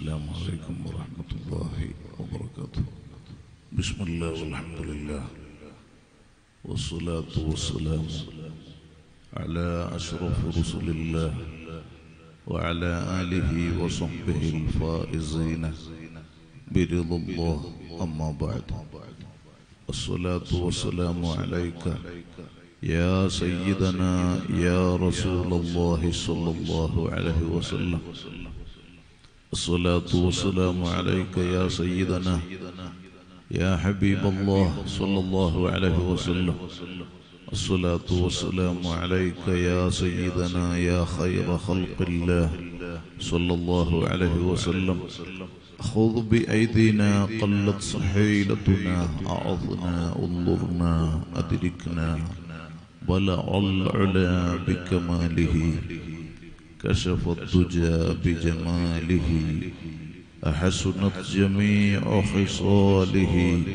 السلام عليكم ورحمة الله وبركاته بسم الله والحمد لله والصلاة والسلام على أشرف رسل الله وعلى آله وصحبه الفائزين برضا الله أما بعد الصلاة والسلام عليك يا سيدنا يا رسول الله صلى الله عليه وسلم الصلاة والسلام عليك يا سيدنا يا حبيب الله صلى الله عليه وسلم الصلاة والسلام عليك يا سيدنا يا خير خلق الله صلى الله عليه وسلم خذ بأيدينا قلت صحيلتنا أعظنا انظرنا أدركنا بلع العلا بكماله كشف الدجى بجماله أحسنت جميع خصاله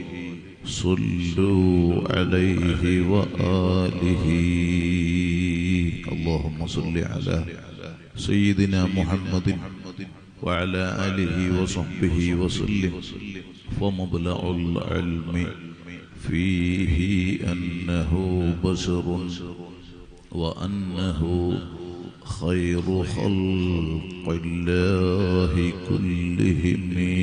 صلوا عليه وآله اللهم صل على سيدنا محمد وعلى آله وصحبه وسلم فمبلغ العلم فيه أنه بشر وأنه خير خلق الله كلهم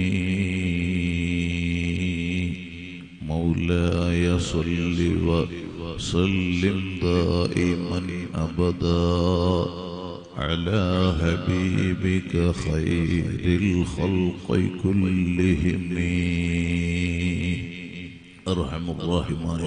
مولاي صل وسلم دائما أبدا على حبيبك خير الخلق كلهم أرحم الراحمين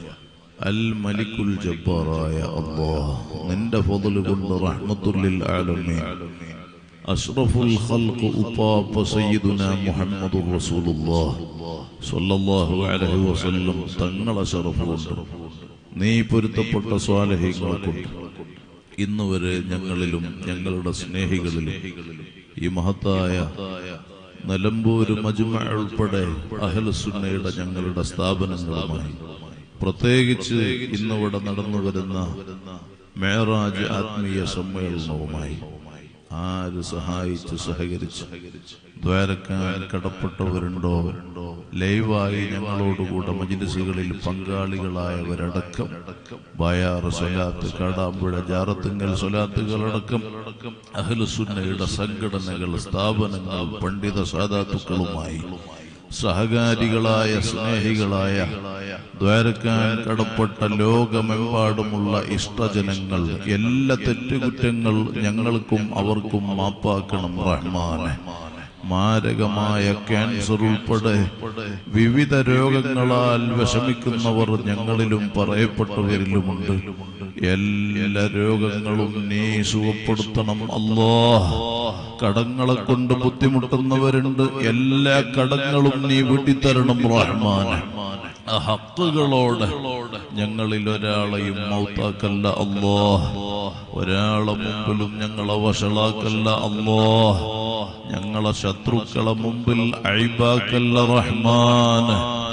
الملك الجبار يا الله നിന്റെ ഫضل കൊണ്ട് റഹ്മത്തുൽ ആലമീൻ അഷ്റഫുൽ ഖൽഖ് ഉപ്പാപ്പ സയ്യിദുന മുഹമ്മദുർ റസൂലുള്ളാഹ് സ്വല്ലല്ലാഹു അലൈഹി വസല്ലം തങ്ങളെ ശറഫ് കൊണ്ട് നീ പൊരുത്തപ്പെട്ട സ്വാലഹീങ്ങളെ കൊണ്ട് ഇന്ന് വരെ ഞങ്ങളിലും ഞങ്ങളുടെ സ്നേഹികളിലും ഈ മഹത്തായ നിലമ്പൂര് മജുമ ഉൾപ്പെടെ അഹലസുന്നയുടെ ഞങ്ങളുടെ സ്ഥാപനങ്ങളുമായി പ്രത്യേകിച്ച് ഇന്നിവിടെ നടന്നു വരുന്ന മേറാജ് ആത്മീയ സമ്മേളനവുമായി ആര് സഹായിച്ച് സഹകരിച്ച് ദ്വാരക്കാൻ കടപ്പെട്ടവരുണ്ടോ ലൈവായി ഞങ്ങളോടുകൂടെ മജിലിസുകളിൽ പങ്കാളികളായവരടക്കം ബയാറ് സ്വലാത്ത് കാടാമ്പുഴ ജാറത്തുങ്കൽ സ്വലാത്തുകളടക്കം അഹ്ലുസുന്നയുടെ സംഘടനകൾ സ്ഥാപനങ്ങൾ പണ്ഡിത സാധാത്തുക്കളുമായി സഹകാരികളായ സ്നേഹികളായ ദ്വാരക്കാൻ കടപ്പെട്ട ലോകമെമ്പാടുമുള്ള ഇഷ്ടജനങ്ങൾ എല്ലാ തെറ്റുകുറ്റങ്ങൾ ഞങ്ങൾക്കും അവർക്കും മാപ്പാക്കണം റഹ്മാനെ മാരകമായ ക്യാൻസർ ഉൾപ്പെടെ വിവിധ രോഗങ്ങളാൽ വിഷമിക്കുന്നവർ ഞങ്ങളിലും പറയപ്പെട്ടവരിലുമുണ്ട് എല്ലാ രോഗങ്ങളും നീ സുഖപ്പെടുത്തണം അല്ലോ കടങ്ങളെ കൊണ്ട് ബുദ്ധിമുട്ടുന്നവരുണ്ട് എല്ലാ കടങ്ങളും നീ വീട്ടിത്തരണം റഹ്മാനെ ആ ഹക്കുകളോട് ഞങ്ങളിൽ ഒരാളെയും മൗത്താക്കല്ല അല്ലോ ഒരാളെ മുമ്പിലും ഞങ്ങളെ വഷളാക്കല്ല അല്ലോ ഞങ്ങളെ ശത്രുക്കളെ മുമ്പിൽ അഴിബാക്കല്ല റഹ്മാൻ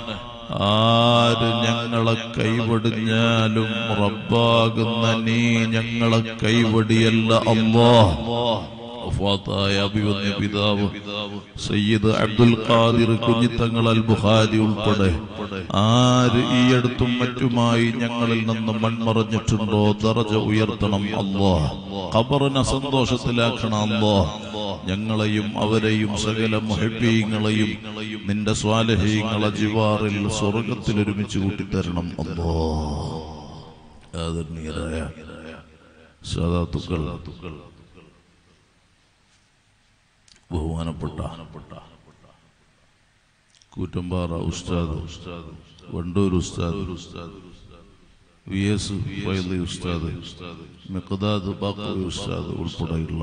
ആര് ഞങ്ങളെ കൈവടിഞ്ഞാലും റബ്ബാകുന്ന നീ ഞങ്ങളെ കൈവടിയല്ല അല്ലോ വഫാത്തായ അഭിവന്യ പിതാവ് സയ്യിദ് അബ്ദുൽ ഖാദിർ കുഞ്ഞിത്തങ്ങൾ അൽ ബുഖാരി ഉൾപ്പെടെ ആര് ഈ അടുത്തും മറ്റുമായി ഞങ്ങളിൽ നിന്ന് മൺമറഞ്ഞിട്ടുണ്ടോ ദറജ ഉയർത്തണം അല്ലോ ഖബറിനെ സന്തോഷത്തിലാക്കണം അല്ലോ ഞങ്ങളെയും അവരെയും സകല മുഹബീങ്ങളെയും നിന്റെ സ്വാലഹീങ്ങളെ ജിവാറിൽ സ്വർഗത്തിൽ ഒരുമിച്ച് കൂട്ടിത്തരണം അല്ലോ ആദരണീയരായ സദാത്തുക്കൾ ബഹുമാനപ്പെട്ട കൂറ്റമ്പാറ ഉസ്താദ് വണ്ടൂർ ഉസ്താദ് വി എസ് വൈലി ഉസ്താദ് മിഖദാദ് ബാക്കറി ഉസ്താദ് ഉൾപ്പെടെയുള്ള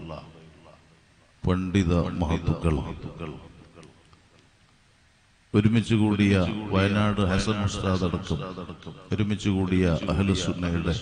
പണ്ഡിത മഹത്തുക്കൾ ഒരുമിച്ച് കൂടിയ വയനാട് ഹസൻ ഉസ്താദ് അടക്കം ഒരുമിച്ച് കൂടിയ അഹ്ലുസുന്നയുടെ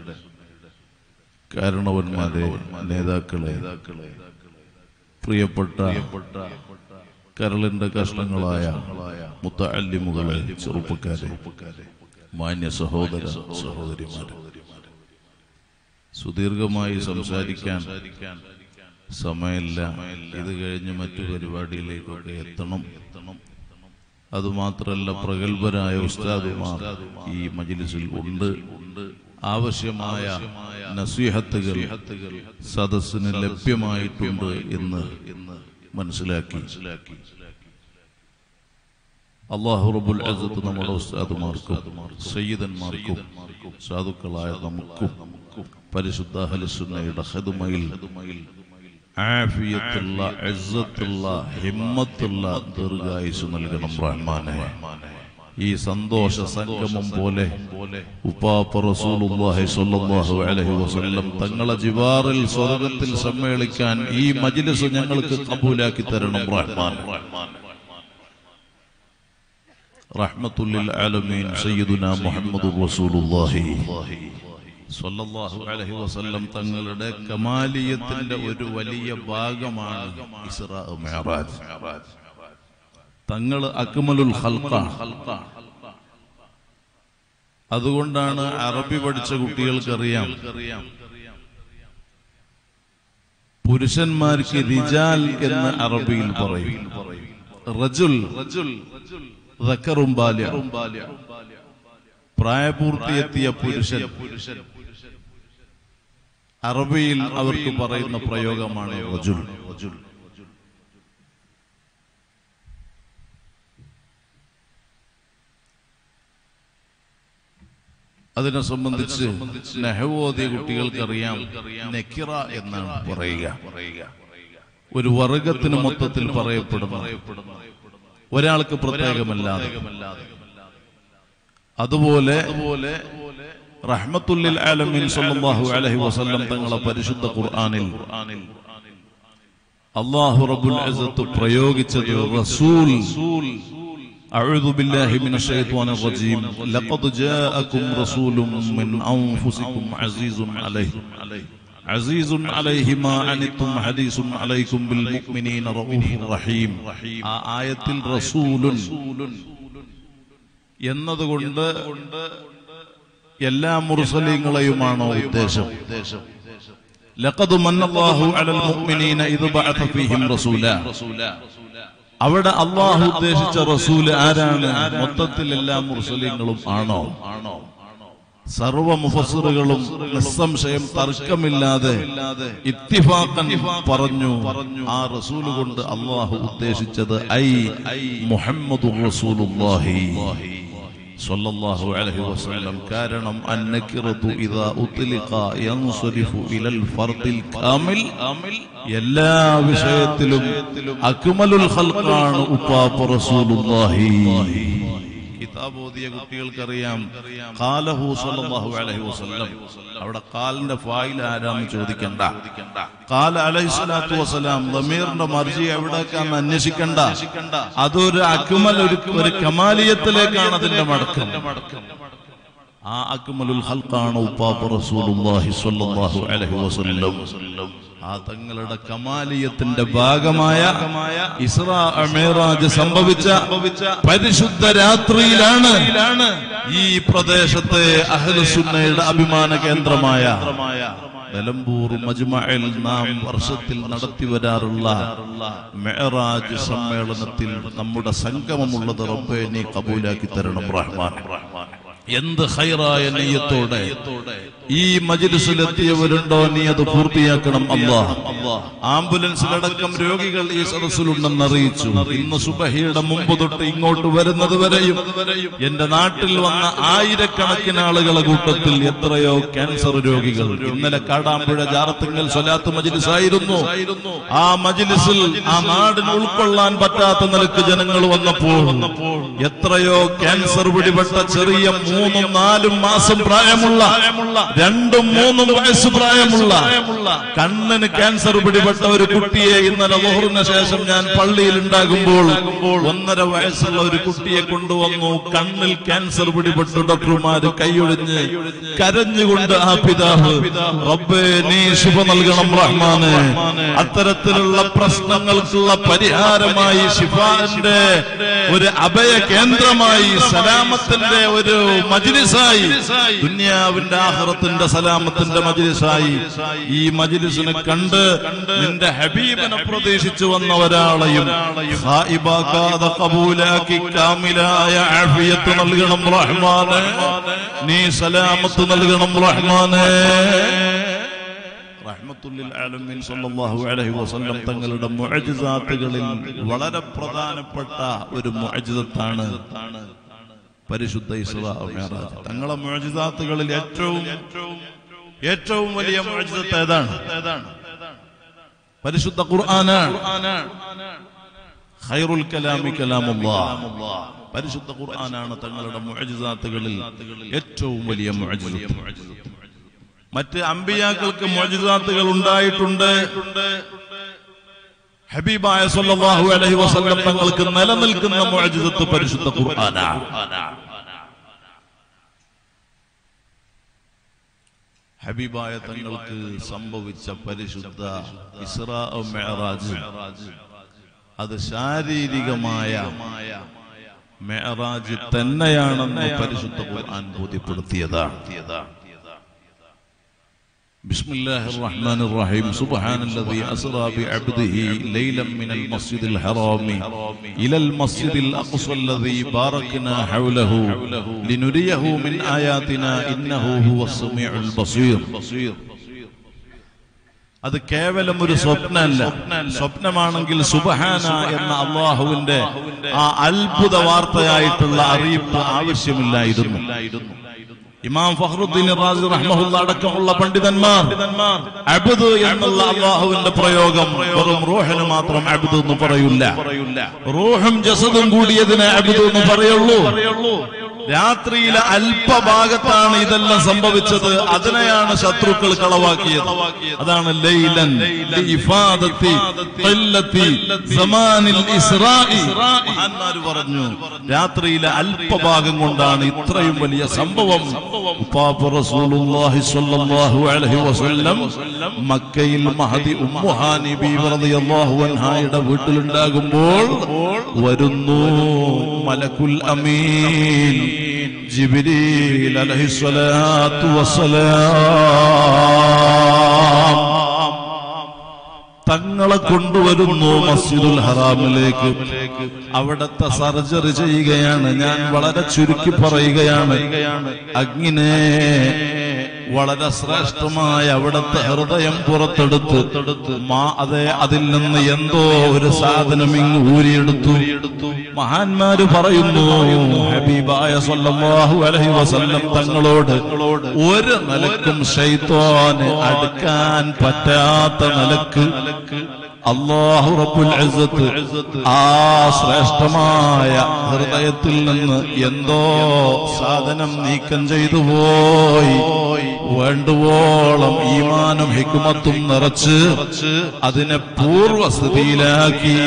കാരണവന്മാരെ നേതാക്കളെ പ്രിയപ്പെട്ട കരളിന്റെ കഷ്ണങ്ങളായ മുത്തല്ലിമുകളെ ചെറുപ്പക്കാരെ മാന്യ സഹോദര സഹോദരിമാരെ സുദീർഘമായി സംസാരിക്കാൻ സമയമില്ല ഇത് കഴിഞ്ഞ് മറ്റു പരിപാടിയിലേക്കൊക്കെ എത്തണം അതുമാത്രമല്ല പ്രഗത്ഭരായ ഉസ്താദുമാർ ഈ മജിലിസിൽ ഉണ്ട് ആവശ്യമായ നസീഹത്തുകൾ സദസ്സിന് ലഭ്യമായിട്ടുണ്ട് എന്ന് മനസ്സിലാക്കി അള്ളാഹു റബുൽ അസത്ത് നമ്മുടെ ഉസ്താദുമാർക്കും സയ്യിദന്മാർക്കും സാധുക്കളായ നമുക്കും പരിശുദ്ധ ഹലിസുന്നയുടെ ഹെതുമയിൽ ആഫിയത്തുള്ള ഇസ്സത്തുള്ള ഹിമ്മത്തുള്ള ദീർഘായുസ് നൽകണം റഹ്മാനെ ഈ സന്തോഷ സംഗമം പോലെ ഉപ്പാപ്പ റസൂലുള്ളാഹി സ്വല്ലല്ലാഹു അലൈഹി വസല്ലം തങ്ങളെ ജിവാറിൽ സ്വർഗത്തിൽ സമ്മേളിക്കാൻ ഈ മജ്ലിസ് ഞങ്ങൾക്ക് കബൂലാക്കി തരണം റഹ്മാൻ റഹ്മത്തുല്ലിൽ ആലമീൻ സയ്യിദുനാ മുഹമ്മദുർ റസൂലുള്ളാഹി സ്വല്ലല്ലാഹു അലൈഹി വസല്ലം തങ്ങളുടെ കമാലിയത്തിന്റെ ഒരു വലിയ ഭാഗമാണ് ഇസ്രാ മിഅറാജ് തങ്ങൾ അക്മലുൽ ഖൽഖാണ് അതുകൊണ്ടാണ് അറബി പഠിച്ച കുട്ടികൾക്കറിയാം പുരുഷന്മാർക്ക് റിജാൽ എന്ന് അറബിയിൽ പറയും റജുൽ റജുൽ ബാല്യ പ്രായപൂർത്തിയെത്തിയ പുരുഷൻ അറബിയിൽ അവർക്ക് പറയുന്ന പ്രയോഗമാണ് റജുൽ അതിനെ സംബന്ധിച്ച് നെഹവോദിയ കുട്ടികൾക്കറിയാം നെക്കിറ എന്നാണ് പറയുക ഒരു വർഗത്തിന് മൊത്തത്തിൽ പറയപ്പെടുന്ന ഒരാൾക്ക് പ്രത്യേകമല്ലാതെ അതുപോലെ റഹ്മത്തുല്ലിൽ ആലമീൻ സല്ലല്ലാഹു അലൈഹി വസല്ലം തങ്ങളെ പരിശുദ്ധ ഖുർആനിൽ അല്ലാഹു റബ്ബുൽ ഇസ്സത്ത് പ്രയോഗിച്ചത് റസൂൽ أعوذ بالله من الشيطان الرجيم لقد جاءكم رسول من أنفسكم عزيز عليه عزيز عليه ما عنتم حديث عليكم بالمؤمنين رؤوف رحيم ആ ആയത്തിൽ റസൂലുൻ എന്നതുകൊണ്ട് എല്ലാ മുർസലീങ്ങളെയുമാണോ ഉദ്ദേശം ലഖദ് മന്നല്ലാഹു അലൽ മുഅ്മിനീന ഇദ് ബഅഥ ഫീഹിം റസൂല അവിടെ അള്ളാഹു ഉദ്ദേശിച്ച റസൂല് ആരാണ് മൊത്തത്തിൽ എല്ലാ മുർസലീങ്ങളും ആണോ സർവ മുഫസറുകളും നിസ്സംശയം തർക്കമില്ലാതെ ഇത്തിഫാക്കൻ പറഞ്ഞു ആ റസൂല് കൊണ്ട് അള്ളാഹു ഉദ്ദേശിച്ചത് ഐ മുഹമ്മദ് റസൂലുള്ളാഹി സ്വല്ലല്ലാഹു അലൈഹി വസല്ലം കാരണം അന്നക്കിറതു ഇദാ ഉത്ലിഖ യൻസരിഫു ഇലൽ ഫർദിൽ കാമിൽ എല്ലാ വിഷയത്തിലും അക്മലുൽ ഖൽഖാണ് ഉപ്പാപ്പ റസൂലുള്ളാഹി കിതാബ് ഓതിയ കുട്ടികൾക്കറിയാം ഖാലഹു സല്ലല്ലാഹു അലൈഹി വസല്ലം അവിടെ ഖാലിന്റെ ഫായിൽ ആരാന്ന് ചോദിക്കണ്ട ഖാല അലൈഹി സ്വലാത്തു വസ്സലാം ദമീറിന്റെ മർജി എവിടേക്കാന്ന് അന്വേഷിക്കണ്ട അതൊരു അക്മൽ ഒരു ഒരു കമാലിയത്തിലേക്കാണ് അതിന്റെ മടക്കം ആ അക്മലുൽ ഹൽക്കാണ് ഉപ്പാപ്പ റസൂലുള്ളാഹി സ്വല്ലല്ലാഹു അലൈഹി വസല്ലം ആ തങ്ങളുടെ കമാലിയത്തിന്റെ ഭാഗമായ ഇസ്രാ മേറാജ് സംഭവിച്ച പരിശുദ്ധ രാത്രിയിലാണ് ഈ പ്രദേശത്തെ അഹ്ലുസുന്നയുടെ അഭിമാന കേന്ദ്രമായ നിലമ്പൂർ മജ്മഅൽ നാം വർഷത്തിൽ നടത്തി വരാറുള്ള മെഹറാജ് സമ്മേളനത്തിൽ നമ്മുടെ സംഗമമുള്ളത് റബ്ബെ നീ കബൂലാക്കി തരണം റഹ്മാൻ എന്ത് ഹൈറായ നെയ്യത്തോടെ ഈ മജിലിസിലെത്തിയവരുണ്ടോ നീ അത് പൂർത്തിയാക്കണം അല്ലാ ആംബുലൻസിലടക്കം രോഗികൾ ഈ സദസ്സിലുണ്ടെന്ന് അറിയിച്ചു ഇന്ന് സുബഹിയുടെ മുമ്പ് തൊട്ട് ഇങ്ങോട്ട് വരുന്നത് വരെയും എന്റെ നാട്ടിൽ വന്ന ആയിരക്കണക്കിന് ആളുകളെ കൂട്ടത്തിൽ എത്രയോ ക്യാൻസർ രോഗികൾ ഇന്നലെ കാടാമ്പുഴ ജാറത്തിങ്കൽ സ്വലാത്ത് മജിലിസ് ആയിരുന്നു ആ മജിലിസിൽ ആ നാടിന് ഉൾക്കൊള്ളാൻ പറ്റാത്ത നിലക്ക് ജനങ്ങൾ വന്നപ്പോൾ എത്രയോ ക്യാൻസർ പിടിപെട്ട ചെറിയ മൂന്നും നാലും മാസം പ്രായമുള്ള രണ്ടും മൂന്നും വയസ്സ് പ്രായമുള്ള കണ്ണിന് ക്യാൻസർ പിടിപെട്ട ഒരു കുട്ടിയെ ഇന്നലെ ലോഹറിന് ശേഷം ഞാൻ പള്ളിയിൽ ഉണ്ടാകുമ്പോൾ ഒന്നര വയസ്സുള്ള ഒരു കുട്ടിയെ കൊണ്ടുവന്നു കണ്ണിൽ ക്യാൻസർ പിടിപെട്ടു ഡോക്ടർമാര് കൈയൊഴിഞ്ഞ് കരഞ്ഞുകൊണ്ട് ആ പിതാവ് റബ്ബേ നീ ശുഭ നൽകണം റഹ്മാന് അത്തരത്തിലുള്ള പ്രശ്നങ്ങൾക്കുള്ള പരിഹാരമായി ഷിഫാന്റെ ഒരു അഭയ കേന്ദ്രമായി സലാമത്തിന്റെ ഒരു മജ്ലിസായി ദുന്യാവിന്റെ ആഹ്റത്തിൽ ഖിയാമത്തിന്റെ സലാമത്തിന്റെ മജിലിസായി ഈ മജിലിസിനെ കണ്ട് നിന്റെ ഹബീബിനെ പ്രതീക്ഷിച്ചു വന്ന ഒരാളെയും ഹായിബാക്കാതെ കബൂലാക്കി കാമിലായ ആഫിയത്ത് നൽകണം റഹ്മാനെ നീ സലാമത്ത് നൽകണം റഹ്മാനെ റഹ്മത്തുല്ലിൽ ആലമീൻ സല്ലല്ലാഹു അലൈഹി വസല്ലം തങ്ങളുടെ മുഅ്ജിസാത്തുകളിൽ വളരെ പ്രധാനപ്പെട്ട ഒരു മുഅ്ജിസത്താണ് പരിശുദ്ധ ഇസ്രാ മിഅ്റാജ് തങ്ങളുടെ മുഅ്ജിസാത്തുകളിൽ ഏറ്റവും ഏറ്റവും വലിയ മുഅ്ജിസത്ത് ഏതാണ് പരിശുദ്ധ ഖുർആനാണ് ഖൈറുൽ കലാമി കലാമുല്ലാഹ് പരിശുദ്ധ ഖുർആനാണ് തങ്ങളുടെ മുഅ്ജിസാത്തുകളിൽ ഏറ്റവും വലിയ മുഅ്ജിസത്ത് മറ്റ് അമ്പിയാക്കൾക്ക് മോജിസാത്തുകൾ ഉണ്ടായിട്ടുണ്ട് ഹബീബായ സല്ലല്ലാഹു അലൈഹി വസല്ലം തങ്ങൾക്ക് നിലനിൽക്കുന്ന മോജിസത്ത് പരിശുദ്ധ ഖുർആനാണ് ഹബീബായ തങ്ങൾക്ക് സംഭവിച്ച പരിശുദ്ധ ഇസ്രാ മെഹറാജ് അത് ശാരീരികമായ മെഹറാജ് തന്നെയാണെന്ന് പരിശുദ്ധ ഖുർആൻ ബോധ്യപ്പെടുത്തിയതാണ് بسم الله الرحمن الرحيم سبحان الذي أسرى بعبده ليلا من المسجد الحرام إلى المسجد الأقصى الذي باركنا حوله لنريه من آياتنا إنه هو السميع البصير അത് കേവലം ഒരു സ്വപ്നമല്ല സ്വപ്നമാണെങ്കിൽ സുബഹാന എന്ന അള്ളാഹുവിന്റെ ആ അത്ഭുത വാർത്തയായിട്ടുള്ള അറിയിപ്പ് ആവശ്യമില്ലായിരുന്നു ഇമാം ഫഹ്റുദ്ദീൻ റാസി റഹ്മഹുല്ല അടക്കമുള്ള പണ്ഡിതന്മാർ അബ്ദു എന്നുള്ള അള്ളാഹുവിന്റെ പ്രയോഗം വെറും റൂഹിന് മാത്രം അബ്ദു എന്ന് പറയില്ല റൂഹും ജസദും കൂടിയതിനെ അബ്ദു എന്ന് പറയുള്ളൂ രാത്രിയിലെ അല്പഭാഗത്താണ് ഇതെല്ലാം സംഭവിച്ചത് അതിനെയാണ് ശത്രുക്കൾ കളവാക്കിയത് അതാണ് ലൈലൻ ലിഇഫാദത്തി ഖില്ലത്തി സമാനിൽ ഇസ്രാഇ മഹാന്മാർ പറഞ്ഞു രാത്രിയിലെ അല്പഭാഗം കൊണ്ടാണ് ഇത്രയും വലിയ സംഭവം ഉപ്പാപ്പ റസൂലുള്ളാഹി സ്വല്ലല്ലാഹു അലൈഹി വസല്ലം മക്കയിൽ മഹദി ഉമ്മുഹാനി ബീവി റളിയല്ലാഹു അൻഹായുടെ വീട്ടിലുണ്ടാകുമ്പോൾ വരുന്നു മലക്കുൽ അമീൻ ജിബ്രീൽ അലൈഹിസ്സലാത്തു വസ്സലാം തങ്ങളെ കൊണ്ടുവരുന്നു മസ്ജിദുൽ ഹറാമിലേക്ക് അവിടത്തെ സർജറി ചെയ്യുകയാണ് ഞാൻ വളരെ ചുരുക്കി പറയുകയാണ് അങ്ങിനെ വളരെ ശ്രേഷ്ഠമായ അവിടുത്തെ ഹൃദയം പുറത്തെടുത്ത് മാ അതെ അതിൽ നിന്ന് എന്തോ ഒരു സാധനം ഇങ്ങ് ഊരിയെടുത്തു മഹാന്മാര് പറയുന്നു ഹബീബായ സല്ലല്ലാഹു അലൈഹി വസല്ലം തങ്ങളോട് ഒരു നിലക്കും ശൈത്വാന് അടുക്കാൻ പറ്റാത്ത നിലക്ക് അള്ളാഹു റബ്ബുൽ ഇസ്സത്ത് ആ ശ്രേഷ്ഠമായ ഹൃദയത്തിൽ നിന്ന് എന്തോ സാധനം നീക്കം ചെയ്തു പോയി വേണ്ടുവോളം ഈമാനും ഹിക്കുമത്തും നിറച്ച് അതിനെ പൂർവസ്ഥിതിയിലാക്കി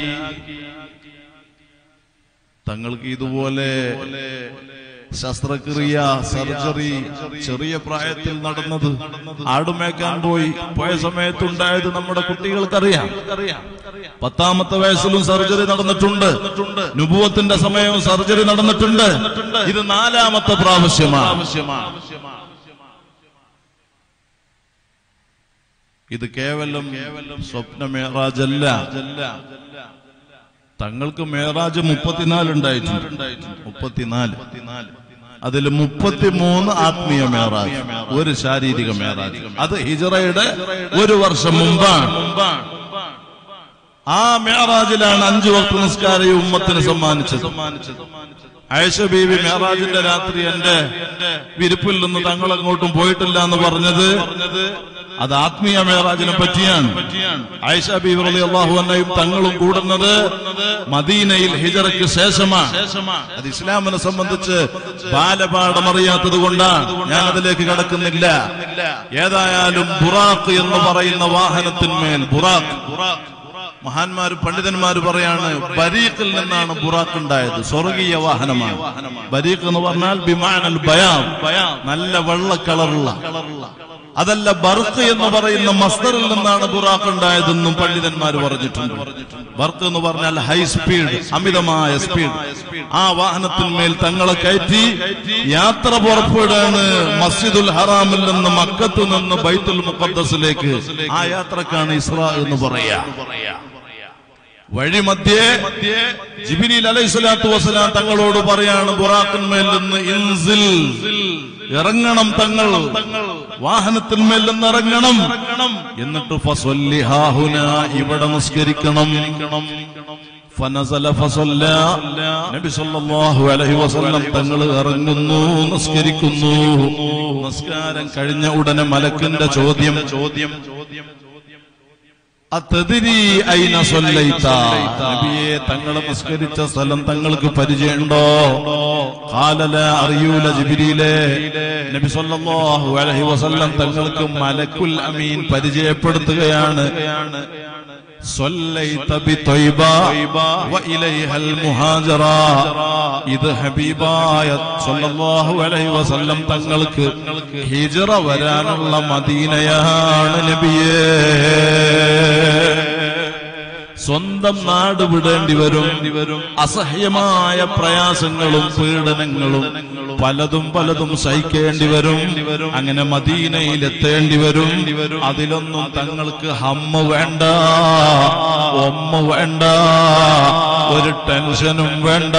തങ്ങൾക്ക് ഇതുപോലെ ശസ്ത്രക്രിയ സർജറി ചെറിയ പ്രായത്തിൽ നടന്നത് ആടുമേക്കാൻ പോയി പോയ സമയത്തുണ്ടായത് നമ്മുടെ കുട്ടികൾക്കറിയാം പത്താമത്തെ വയസ്സിലും സർജറി നടന്നിട്ടുണ്ട് നുപുവത്തിന്റെ സമയവും സർജറി നടന്നിട്ടുണ്ട് ഇത് നാലാമത്തെ പ്രാവശ്യമാണ് ഇത് കേവലം സ്വപ്ന മേറാജല്ല തങ്ങൾക്ക് മേറാജ് മുപ്പത്തിനാല് ഉണ്ടായിട്ടുണ്ട് മുപ്പത്തിനാല് അതിൽ മുപ്പത്തിമൂന്ന് ആത്മീയ മേറാജ് ഒരു ശാരീരിക മേറാജ് അത് ഹിജറയുടെ ഒരു വർഷം മുമ്പാണ് ആ മേറാജിലാണ് അഞ്ചു വക്ത നിസ്കാര ഉമ്മത്തിന് സമ്മാനിച്ചത് ആയിഷ ബീവി മേറാജിന്റെ രാത്രി എന്റെ വിരിപ്പിൽ നിന്ന് തങ്ങൾ അങ്ങോട്ടും പോയിട്ടില്ല എന്ന് പറഞ്ഞത് അത് ആത്മീയ മേറാജിനെ പറ്റിയാണ് ആയിഷ ബീവി റളി അള്ളാഹു അന്നയും തങ്ങളും കൂടുന്നത് മദീനയിൽ ഹിജറയ്ക്ക് ശേഷമാണ് അത് ഇസ്ലാമിനെ സംബന്ധിച്ച് ബാലപാഠം അറിയാത്തത് കൊണ്ടാണ് ഞാൻ അതിലേക്ക് കടക്കുന്നില്ല ഏതായാലും ബുറാഖ് എന്ന് പറയുന്ന വാഹനത്തിന്മേൽ ബുറാഖ് മഹാന്മാര് പണ്ഡിതന്മാര് പറയാണ് ബരീഖിൽ നിന്നാണ് ബുറാഖ് ഉണ്ടായത് സ്വർഗീയ വാഹനമാണ് ബരീഖ് എന്ന് പറഞ്ഞാൽ ബിമാനൽ ബയാം നല്ല വെള്ള കളറുള്ള അതല്ല ബർക്ക് എന്ന് പറയുന്ന മസ്തറിൽ നിന്നാണ് ബുറാഖ് ഉണ്ടായതെന്നും പണ്ഡിതന്മാർ പറഞ്ഞിട്ടുണ്ട് ബർക്ക് എന്ന് പറഞ്ഞാൽ ഹൈ സ്പീഡ് അമിതമായ സ്പീഡ് ആ വാഹനത്തിന്മേൽ തങ്ങളെ കയറ്റി യാത്ര പുറപ്പെടുകയാണ് മസ്ജിദുൽ ഹറാമിൽ നിന്ന് മക്കത്ത് നിന്ന് ബൈത്തുൽ മുഖദ്ദസിലേക്ക് ആ യാത്രക്കാണ് ഇസ്ര എന്ന് പറയാ വഴി മധ്യേ ജിബിനിൽ അലൈഹി സ്വലാത്തു വസ്സലാം തങ്ങളോട് പറയാണ് ബുറാഖിന്മേൽ നിന്ന് ഇൻസിൽ ഇറങ്ങണം തങ്ങൾ വാഹനത്തിന്മേൽ നിന്ന് ഇറങ്ങണം എന്നിട്ട് ഫസ്വല്ലി ഹാഹുന ഇവിടെ നിസ്കരിക്കണം ഫനസല ഫസല്ല നബി സല്ലല്ലാഹു അലൈഹി വസല്ലം തങ്ങൾ ഇറങ്ങുന്നു നിസ്കരിക്കുന്നു നിസ്കാരം കഴിഞ്ഞ ഉടനെ മലക്കിന്റെ ചോദ്യം ചോദ്യം അത്തതിരി ഐന സൊല്ലൈത്ത നബിയെ തങ്ങൾ നിസ്കരിച്ച സ്ഥലം തങ്ങൾക്ക് പരിചയമുണ്ടോ കാലല അറിയൂല ജിബിരിയിലെ നബി സല്ലല്ലാഹു അലൈഹി വസല്ലം തങ്ങൾക്ക് മലക്കുൽ അമീൻ പരിചയപ്പെടുത്തുകയാണ് صليت بطيبة وإليها المهاجرة ഇത് ഹബീബായ സല്ലല്ലാഹു അലൈഹി വസല്ലം തങ്ങൾക്ക് ഹിജറ വരാനുള്ള മദീനയാണ് നബിയേ സ്വന്തം നാട് വിടേണ്ടി വരും അസഹ്യമായ പ്രയാസങ്ങളും പീഡനങ്ങളും പലതും പലതും സഹിക്കേണ്ടി വരും അങ്ങനെ മദീനയിൽ എത്തേണ്ടി വരും അതിലൊന്നും തങ്ങൾക്ക് ഹമ്മ വേണ്ട ഒമ്മ വേണ്ട ഒരു ടെൻഷനും വേണ്ട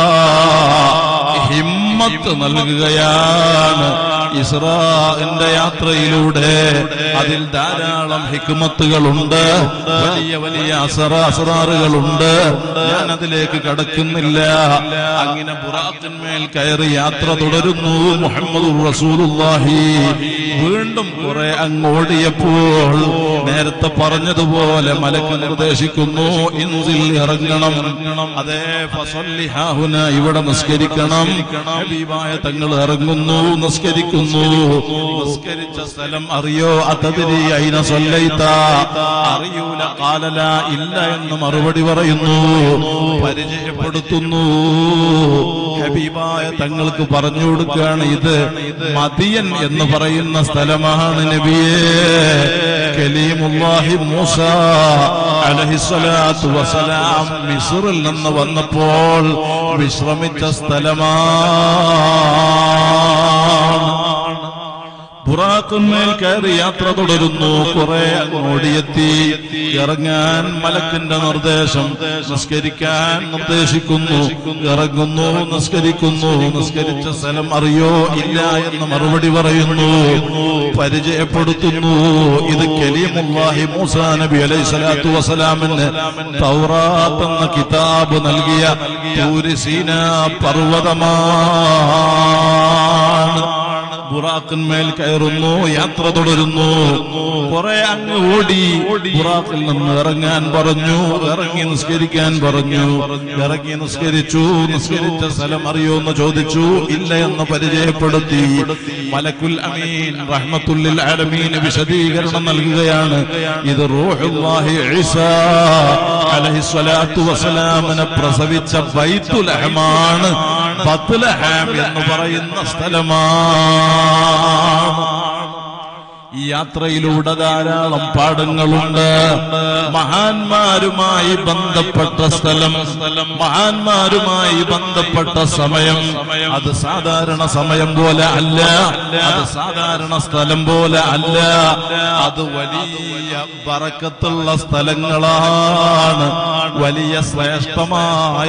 ഹിമ്മത്ത് നൽകുകയാണ് ഇസ്രാന്റെ യാത്രയിലൂടെ അതിൽ ധാരാളം ഹിക്മത്തുകളുണ്ട് വലിയ വലിയ അസറ അസറാറുകളുണ്ട് ഞാൻ അതിലേക്ക് കടക്കുന്നില്ല അങ്ങനെ ബുറാത്തിന്മേൽ കയറി യാത്ര തുടരുന്നു മുഹമ്മദ് റസൂലുള്ളാഹി വീണ്ടും കുറെ അങ്ങോടിയപ്പോൾ നേരത്തെ പറഞ്ഞതുപോലെ മലക്ക് നിർദ്ദേശിക്കുന്നു ഇൻസിൽ ഇറങ്ങണം അതേ ഫസല്ലി ഹാഹുന ഇവിടെ നിസ്കരിക്കണം ഹബീബായ തങ്ങൾ ഇറങ്ങുന്നു നിസ്കരിക്കുന്നു നിസ്കരിച്ച സ്ഥലം അറിയോ അതതിരി അയിന സൊല്ലൈത്ത അറിയൂല കാലല ഇല്ല എന്ന് മറുപടി പറയുന്നു പരിചയപ്പെടുത്തുന്നു ഹബീബായ തങ്ങൾക്ക് പറഞ്ഞു കൊടുക്കുകയാണ് ഇത് മദിയൻ എന്ന് പറയുന്ന സ്ഥലമാണ് നബിയേ കലീമുല്ലാഹി മൂസ അലഹിസ്വലാത്തു വസലാം മിസ്റിൽ നിന്ന് വന്നപ്പോൾ വിശ്രമിച്ച സ്ഥലമാണ് ബുറാക്കുന്മേൽ കയറി യാത്ര തുടരുന്നു കുറെ ഓടിയെത്തി ഇറങ്ങാൻ മലക്കിന്റെ നിർദ്ദേശം നിസ്കരിക്കാൻ നിർദ്ദേശിക്കുന്നു ഇറങ്ങുന്നു നിസ്കരിക്കുന്നു നിസ്കരിച്ച സ്ഥലം അറിയോ ഇല്ല എന്ന് മറുപടി പറയുന്നു പരിചയപ്പെടുത്തുന്നു ഇത് കലീമുല്ലാഹി മൂസാ നബി അലൈഹി സ്വലാത്തു വസ്സലാമിന് തൗറാത്ത് എന്ന കിതാബ് നൽകിയ തൂരി സീന പർവ്വതമാണ് ബുറാക്കിന്മേൽ കയറുന്നു യാത്ര തുടരുന്നു കുറെ അങ്ങ് ഓടി ബുറാക്കിൽ നിന്ന് ഇറങ്ങാൻ പറഞ്ഞു ഇറങ്ങി നിസ്കരിക്കാൻ പറഞ്ഞു ഇറങ്ങി നിസ്കരിച്ചു നിസ്കരിച്ച സ്ഥലം അറിയോ എന്ന് ചോദിച്ചു ഇല്ല എന്ന് പരിചയപ്പെടുത്തി മലക്കുൽ അമീൻ റഹ്മത്തുല്ലിൽ ആലമീൻ വിശദീകരണം നൽകുകയാണ് ഇത് റൂഹുല്ലാഹി ഈസാ അലൈഹിസ്സലാത്തു വസ്സലാമിനെ പ്രസവിച്ച ബൈത്തുൽ അഹമാണ് ബത്ലഹാം എന്ന് പറയുന്ന സ്ഥലമാണ് ഈ യാത്രയിലൂടെ ധാരാളം പാഠങ്ങളുണ്ട് മഹാന്മാരുമായി ബന്ധപ്പെട്ട സ്ഥലം സ്ഥലം മഹാന്മാരുമായി ബന്ധപ്പെട്ട സമയം അത് സാധാരണ സമയം പോലെ അല്ല അത് സാധാരണ സ്ഥലം പോലെ അല്ല അത് വലിയ ബറക്കത്തുള്ള സ്ഥലങ്ങളാണ് വലിയ ശ്രേഷ്ഠമായ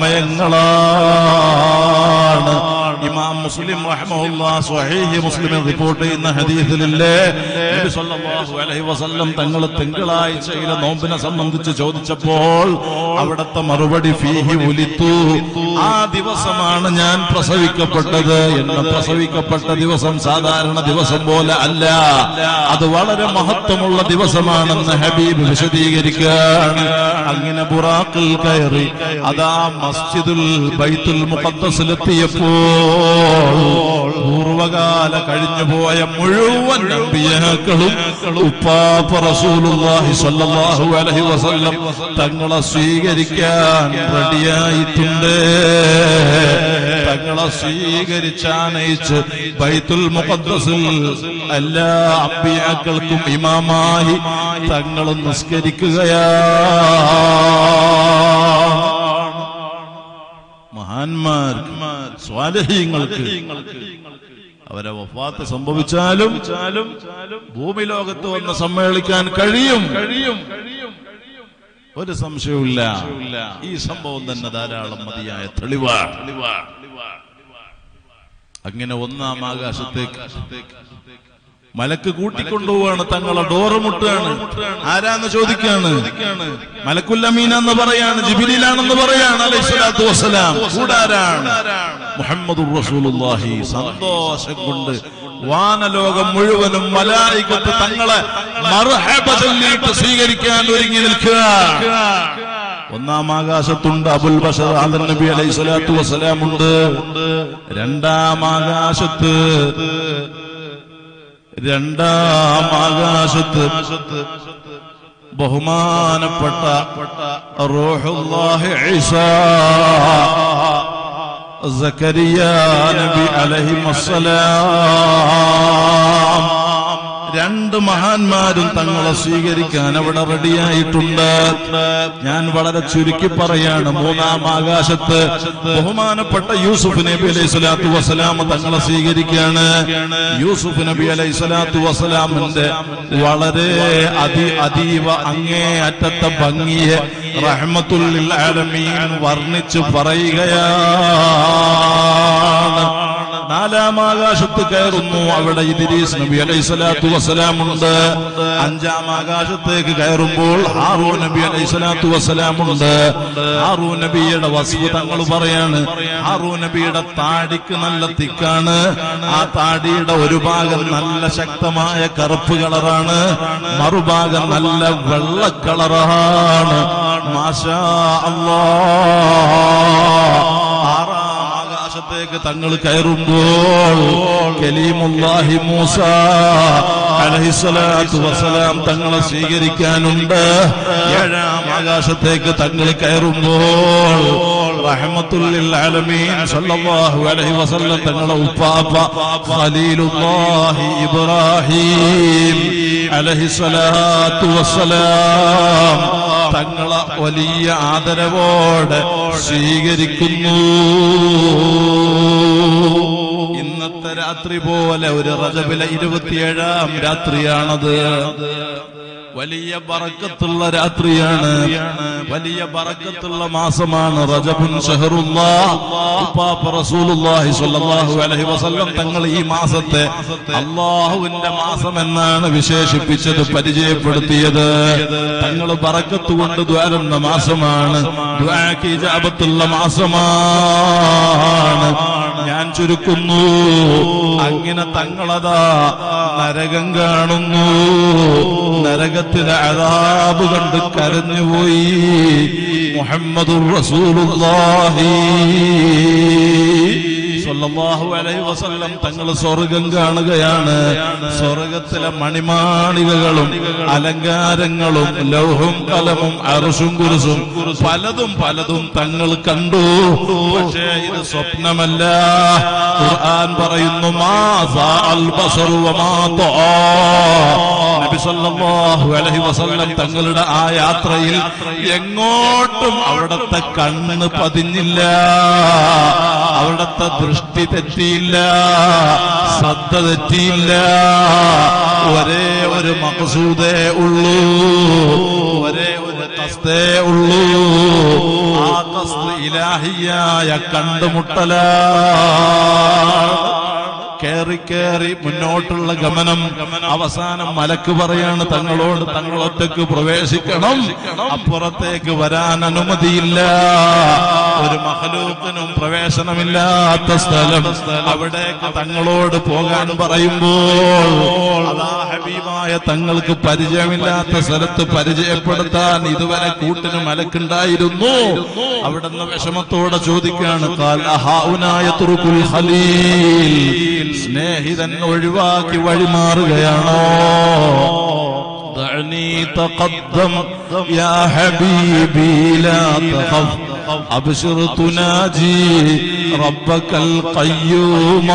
സമയങ്ങളാണ് ഇമാം മുസ്ലിം റഹ്മഹുല്ലാ സ്വഹീഹ് മുസ്ലിമിൽ റിപ്പോർട്ട് ചെയ്യുന്ന ഹദീസിലില്ലേ നബി സല്ലല്ലാഹു അലൈഹി വസല്ലം തങ്ങൾ തിങ്കളാഴ്ചയിലെ നോമ്പിനെ സംബന്ധിച്ച് ചോദിച്ചപ്പോൾ അവിടുത്തെ മറുപടി ഫീഹി ഉലിത്തു ആ ദിവസമാണ് ഞാൻ പ്രസവിക്കപ്പെട്ടത് എന്ന് പ്രസവിക്കപ്പെട്ട ദിവസം സാധാരണ ദിവസം പോലെ അല്ല അത് വളരെ മഹത്വമുള്ള ദിവസമാണെന്ന് ഹബീബ് വിശദീകരിക്കുകയാണ് അങ്ങനെ ബുറാക്കിൽ കയറി അതാ മസ്ജിദുൽ ബൈത്തുൽ മുഖദ്ദസിലെത്തിയപ്പോൾ പൂർവകാല കഴിഞ്ഞുപോയ മുഴുവൻ നബിയാക്കളും ഉപ്പാപ്പ റസൂലുള്ളാഹി സ്വല്ലല്ലാഹു അലൈഹി വസല്ലം തങ്ങളെ സ്വീകരിക്കാൻ റെഡിയായിട്ടുണ്ട് തങ്ങളെ സ്വീകരിച്ചാനയിച്ച് ബൈത്തുൽ മുഖദ്ദസിൽ എല്ലാ അമ്പിയാക്കൾക്കും ഇമാമായി തങ്ങൾ നിസ്കരിക്കുകയാണ് മഹാന്മാർക്ക് സ്വാലഹീങ്ങൾക്ക് അവരെ വഫാത്ത് സംഭവിച്ചാലും ഭൂമി ലോകത്ത് വന്ന് സമ്മേളിക്കാൻ കഴിയും കഴിയും ഒരു സംശയവുമില്ല ഈ സംഭവം തന്നെ ധാരാളം മതിയായ തെളിവാണ് അങ്ങനെ ഒന്നാം ആകാശത്തേക്ക് മലക്ക് കൂട്ടിക്കൊണ്ടുപോവാണ് തങ്ങളെ ഡോറ് മുട്ടാണ് ആരാന്ന് ചോദിക്കാണ് മലക്കുല്ലമീൻ എന്ന് പറയാണ് ജിബിലിലാണെന്ന് പറയാണ് അലൈഹിസ്സലാത്തു വസ്സലാം കൂടാരാണ് മുഹമ്മദ് റസൂലുള്ളാഹി സന്തോഷം കൊണ്ട് വാനലോകം മുഴുവനും മലായികത്ത് തങ്ങളെ മർഹബ ചൊല്ലിയിട്ട് സ്വീകരിക്കാൻ ഒരുങ്ങി നിൽക്കുക ഒന്നാം ആകാശത്തുണ്ട് അബുൽ ബഷർ ആദർ നബി അലൈഹി സ്വലാത്തു വസ്സലാം ഉണ്ട് രണ്ടാം ആകാശത്ത് രണ്ടാം ആകാശത്ത് ബഹുമാനപ്പെട്ട റൂഹുല്ലാഹി ഈസാ സക്കരിയ നബി അലൈഹിമസ്സലാം രണ്ട് മഹാന്മാരും തങ്ങളെ സ്വീകരിക്കാൻ അവിടെ റെഡിയായിട്ടുണ്ട് ഞാൻ വളരെ ചുരുക്കി പറയാണ് മൂന്നാം ആകാശത്ത് ബഹുമാനപ്പെട്ട യൂസുഫ് നബി അലൈഹി സ്വലാത്തു വസ്സലാം തങ്ങളെ സ്വീകരിക്കാണ് യൂസുഫ് നബി അലൈഹി സ്വലാത്തു വസ്സലാമിന്റെ വളരെ അതി അതീവ അങ്ങേ അറ്റത്തെ ഭംഗിയെ റഹ്മത്തുല്ലിൽ ആലമീൻ വർണ്ണിച്ചു പറയുകയാണ് നാലാം ആകാശത്ത് കയറുന്നു അവിടെ ഇദ്രീസ് നബി അലൈഹി സ്വലാത്തു വസ്സലാമുണ്ട് അഞ്ചാം ആകാശത്തേക്ക് കയറുമ്പോൾ ഹാറൂ നബി അലൈഹി സ്വലാത്തു വസ്സലാമുണ്ട് ഹാറൂ നബിയുടെ വസ്തു തങ്ങൾ പറയാണ് ഹാറൂ നബിയുടെ താടിക്ക് നല്ല തിക്കാണ് ആ താടിയുടെ ഒരു ഭാഗം നല്ല ശക്തമായ കറുപ്പ് കളറാണ് മറുഭാഗം നല്ല വെള്ള കളറാണ് മാഷാ അല്ലാ ആറാം ആകാശത്തേക്ക് തങ്ങൾ കയറുമ്പോൾ കലീമുല്ലാഹി മൂസ അലഹിസ്വലാത്തു വസ്സലാം തങ്ങളെ സ്വീകരിക്കാനുണ്ട് ഏഴാം ആകാശത്തേക്ക് തങ്ങൾ കയറുമ്പോൾ റഹ്മത്തുല്ലിൽ ആലമീൻ സല്ലല്ലാഹു അലൈഹി വസല്ലം തങ്ങളെ ഉപ്പാപ്പ ഖലീലുല്ലാഹി ഇബ്രാഹിം അലഹിസ്വലാത്തു വസ്സലാം തങ്ങളെ വലിയ ആദരവോടെ സ്വീകരിക്കുന്നു ഇന്നത്തെ രാത്രി പോലെ ഒരു റജബിലെ ഇരുപത്തിയേഴാം രാത്രിയാണത് വലിയ ബറക്കത്തുള്ള രാത്രിയാണ് വലിയ ബറക്കത്തുള്ള മാസമാണ് റജബുൻ റസൂലുള്ളാഹി സ്വല്ലല്ലാഹു അലൈഹി വസല്ലം തങ്ങൾ ഈ മാസത്തെ അള്ളാഹുവിന്റെ മാസം എന്നാണ് വിശേഷിപ്പിച്ചത് പരിചയപ്പെടുത്തിയത് തങ്ങൾ ബറക്കത്ത് കൊണ്ട് ദ്വാരുന്ന മാസമാണ് ദ്വാക്ക് ഇജാബത്തുള്ള മാസമാണ് ഞാൻ ചുരുക്കുന്നു അങ്ങനെ തങ്ങളതാ നരകം കാണുന്നു നരകത്തിലെ അതാബ് കണ്ട് കരഞ്ഞുപോയി മുഹമ്മദുർ റസൂലുള്ളാഹി സ്വല്ലല്ലാഹു അലൈഹി വസല്ലം തങ്ങൾ സ്വർഗം കാണുകയാണ് സ്വർഗത്തിലെ മണിമാളികകളും അലങ്കാരങ്ങളും ലൗഹും കലമും അറുസും കുരുസും പലതും പലതും തങ്ങൾ കണ്ടു പക്ഷേ ഇത് സ്വപ്നമല്ല ഖുർആൻ പറയുന്നു മാ സാഅൽ ബസറു വമാ തആ നബി സല്ലല്ലാഹു അലൈഹി വസല്ലം തങ്ങളുടെ ആ യാത്രയിൽ എങ്ങോട്ടും അവിടത്തെ കണ്ണ് പതിഞ്ഞില്ല അവിടത്തെ ദൃഷ്ടി തെറ്റിയില്ല ശ്രദ്ധ തെറ്റിയില്ല ഒരേ ഒരു മകസൂദേ ഉള്ളൂ ഒരേ ഒരു കസ്തേ ഉള്ളൂ ആ കസ്ത് ഇലാഹിയായ കണ്ടുമുട്ടലാണ് കേറി കേറി മുന്നോട്ടുള്ള ഗമനം അവസാനം മലക്ക് പറയാണ് തങ്ങളോട് തങ്ങളൊറ്റക്ക് പ്രവേശിക്കണം അപ്പുറത്തേക്ക് വരാൻ അനുമതിയില്ല ഒരു മഹലൂക്കിനും പ്രവേശനമില്ലാത്ത സ്ഥലം അവിടേക്ക് തങ്ങളോട് പോകാൻ പറയുമ്പോൾ അതാ ഹബീബായ തങ്ങൾക്ക് പരിചയമില്ലാത്ത സ്ഥലത്ത് പരിചയപ്പെടുത്താൻ ഇതുവരെ കൂട്ടിന് മലക്കുണ്ടായിരുന്നു അവിടുന്ന് വിഷമത്തോടെ ചോദിക്കാണ് കാൽ അഹാഉനായ തുറുക്കുൽ ഖലീൽ സ്നേഹിതൻ ഒഴിവാക്കി വഴിമാറുകയാണോ دعني تقدم يا حبيبي لا تخف أبشر تناجي ربك القيوم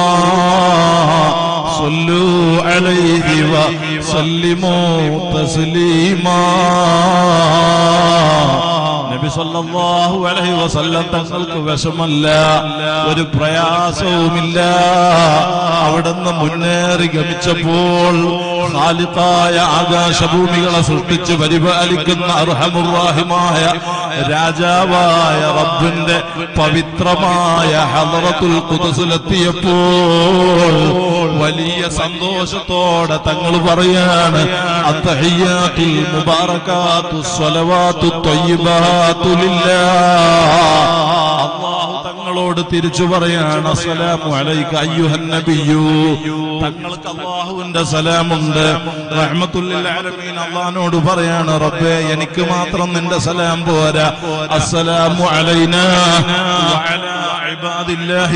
صلوا عليه وسلموا تسليما നബി സല്ലല്ലാഹു അലൈഹി വസല്ലം തങ്ങൾക്ക് വിഷമല്ല ഒരു പ്രയാസവുമില്ല അവിടുന്ന് മുന്നേറി ഗമിച്ചപ്പോൾ ഖാലിഖായ ആകാശഭൂമികളെ സൃഷ്ടിച്ച് പരിപാലിക്കുന്ന അർഹമുറാഹിമായ രാജാവായ റബ്ബിന്റെ പവിത്രമായ ഹദറത്തുൽ ഖുദ്സിലെത്തിയപ്പോൾ വലിയ സന്തോഷത്തോടെ തങ്ങൾ പറയാണ് അത്തഹിയാത്തുൽ മുബാറകാത്തു സ്വലവാത്തു ത്വയ്യിബാത്തു ലില്ലാഹ് അല്ലാഹു തങ്ങളോട് തിരിച്ചു പറയാണ് അസ്സലാമു അലൈക അയ്യുഹൻ നബിയു തങ്ങൾക്ക് അള്ളാഹുവിന്റെ സലാമുണ്ട് റഹ്മത്തുല്ലിൽ ആലമീൻ അള്ളഹാനോട് പറയാണ് റബ്ബേ എനിക്ക് മാത്രം നിന്റെ സലാം പോരാ അസ്സലാമു അലൈനാ വഅലാ ഇബാദില്ലാഹി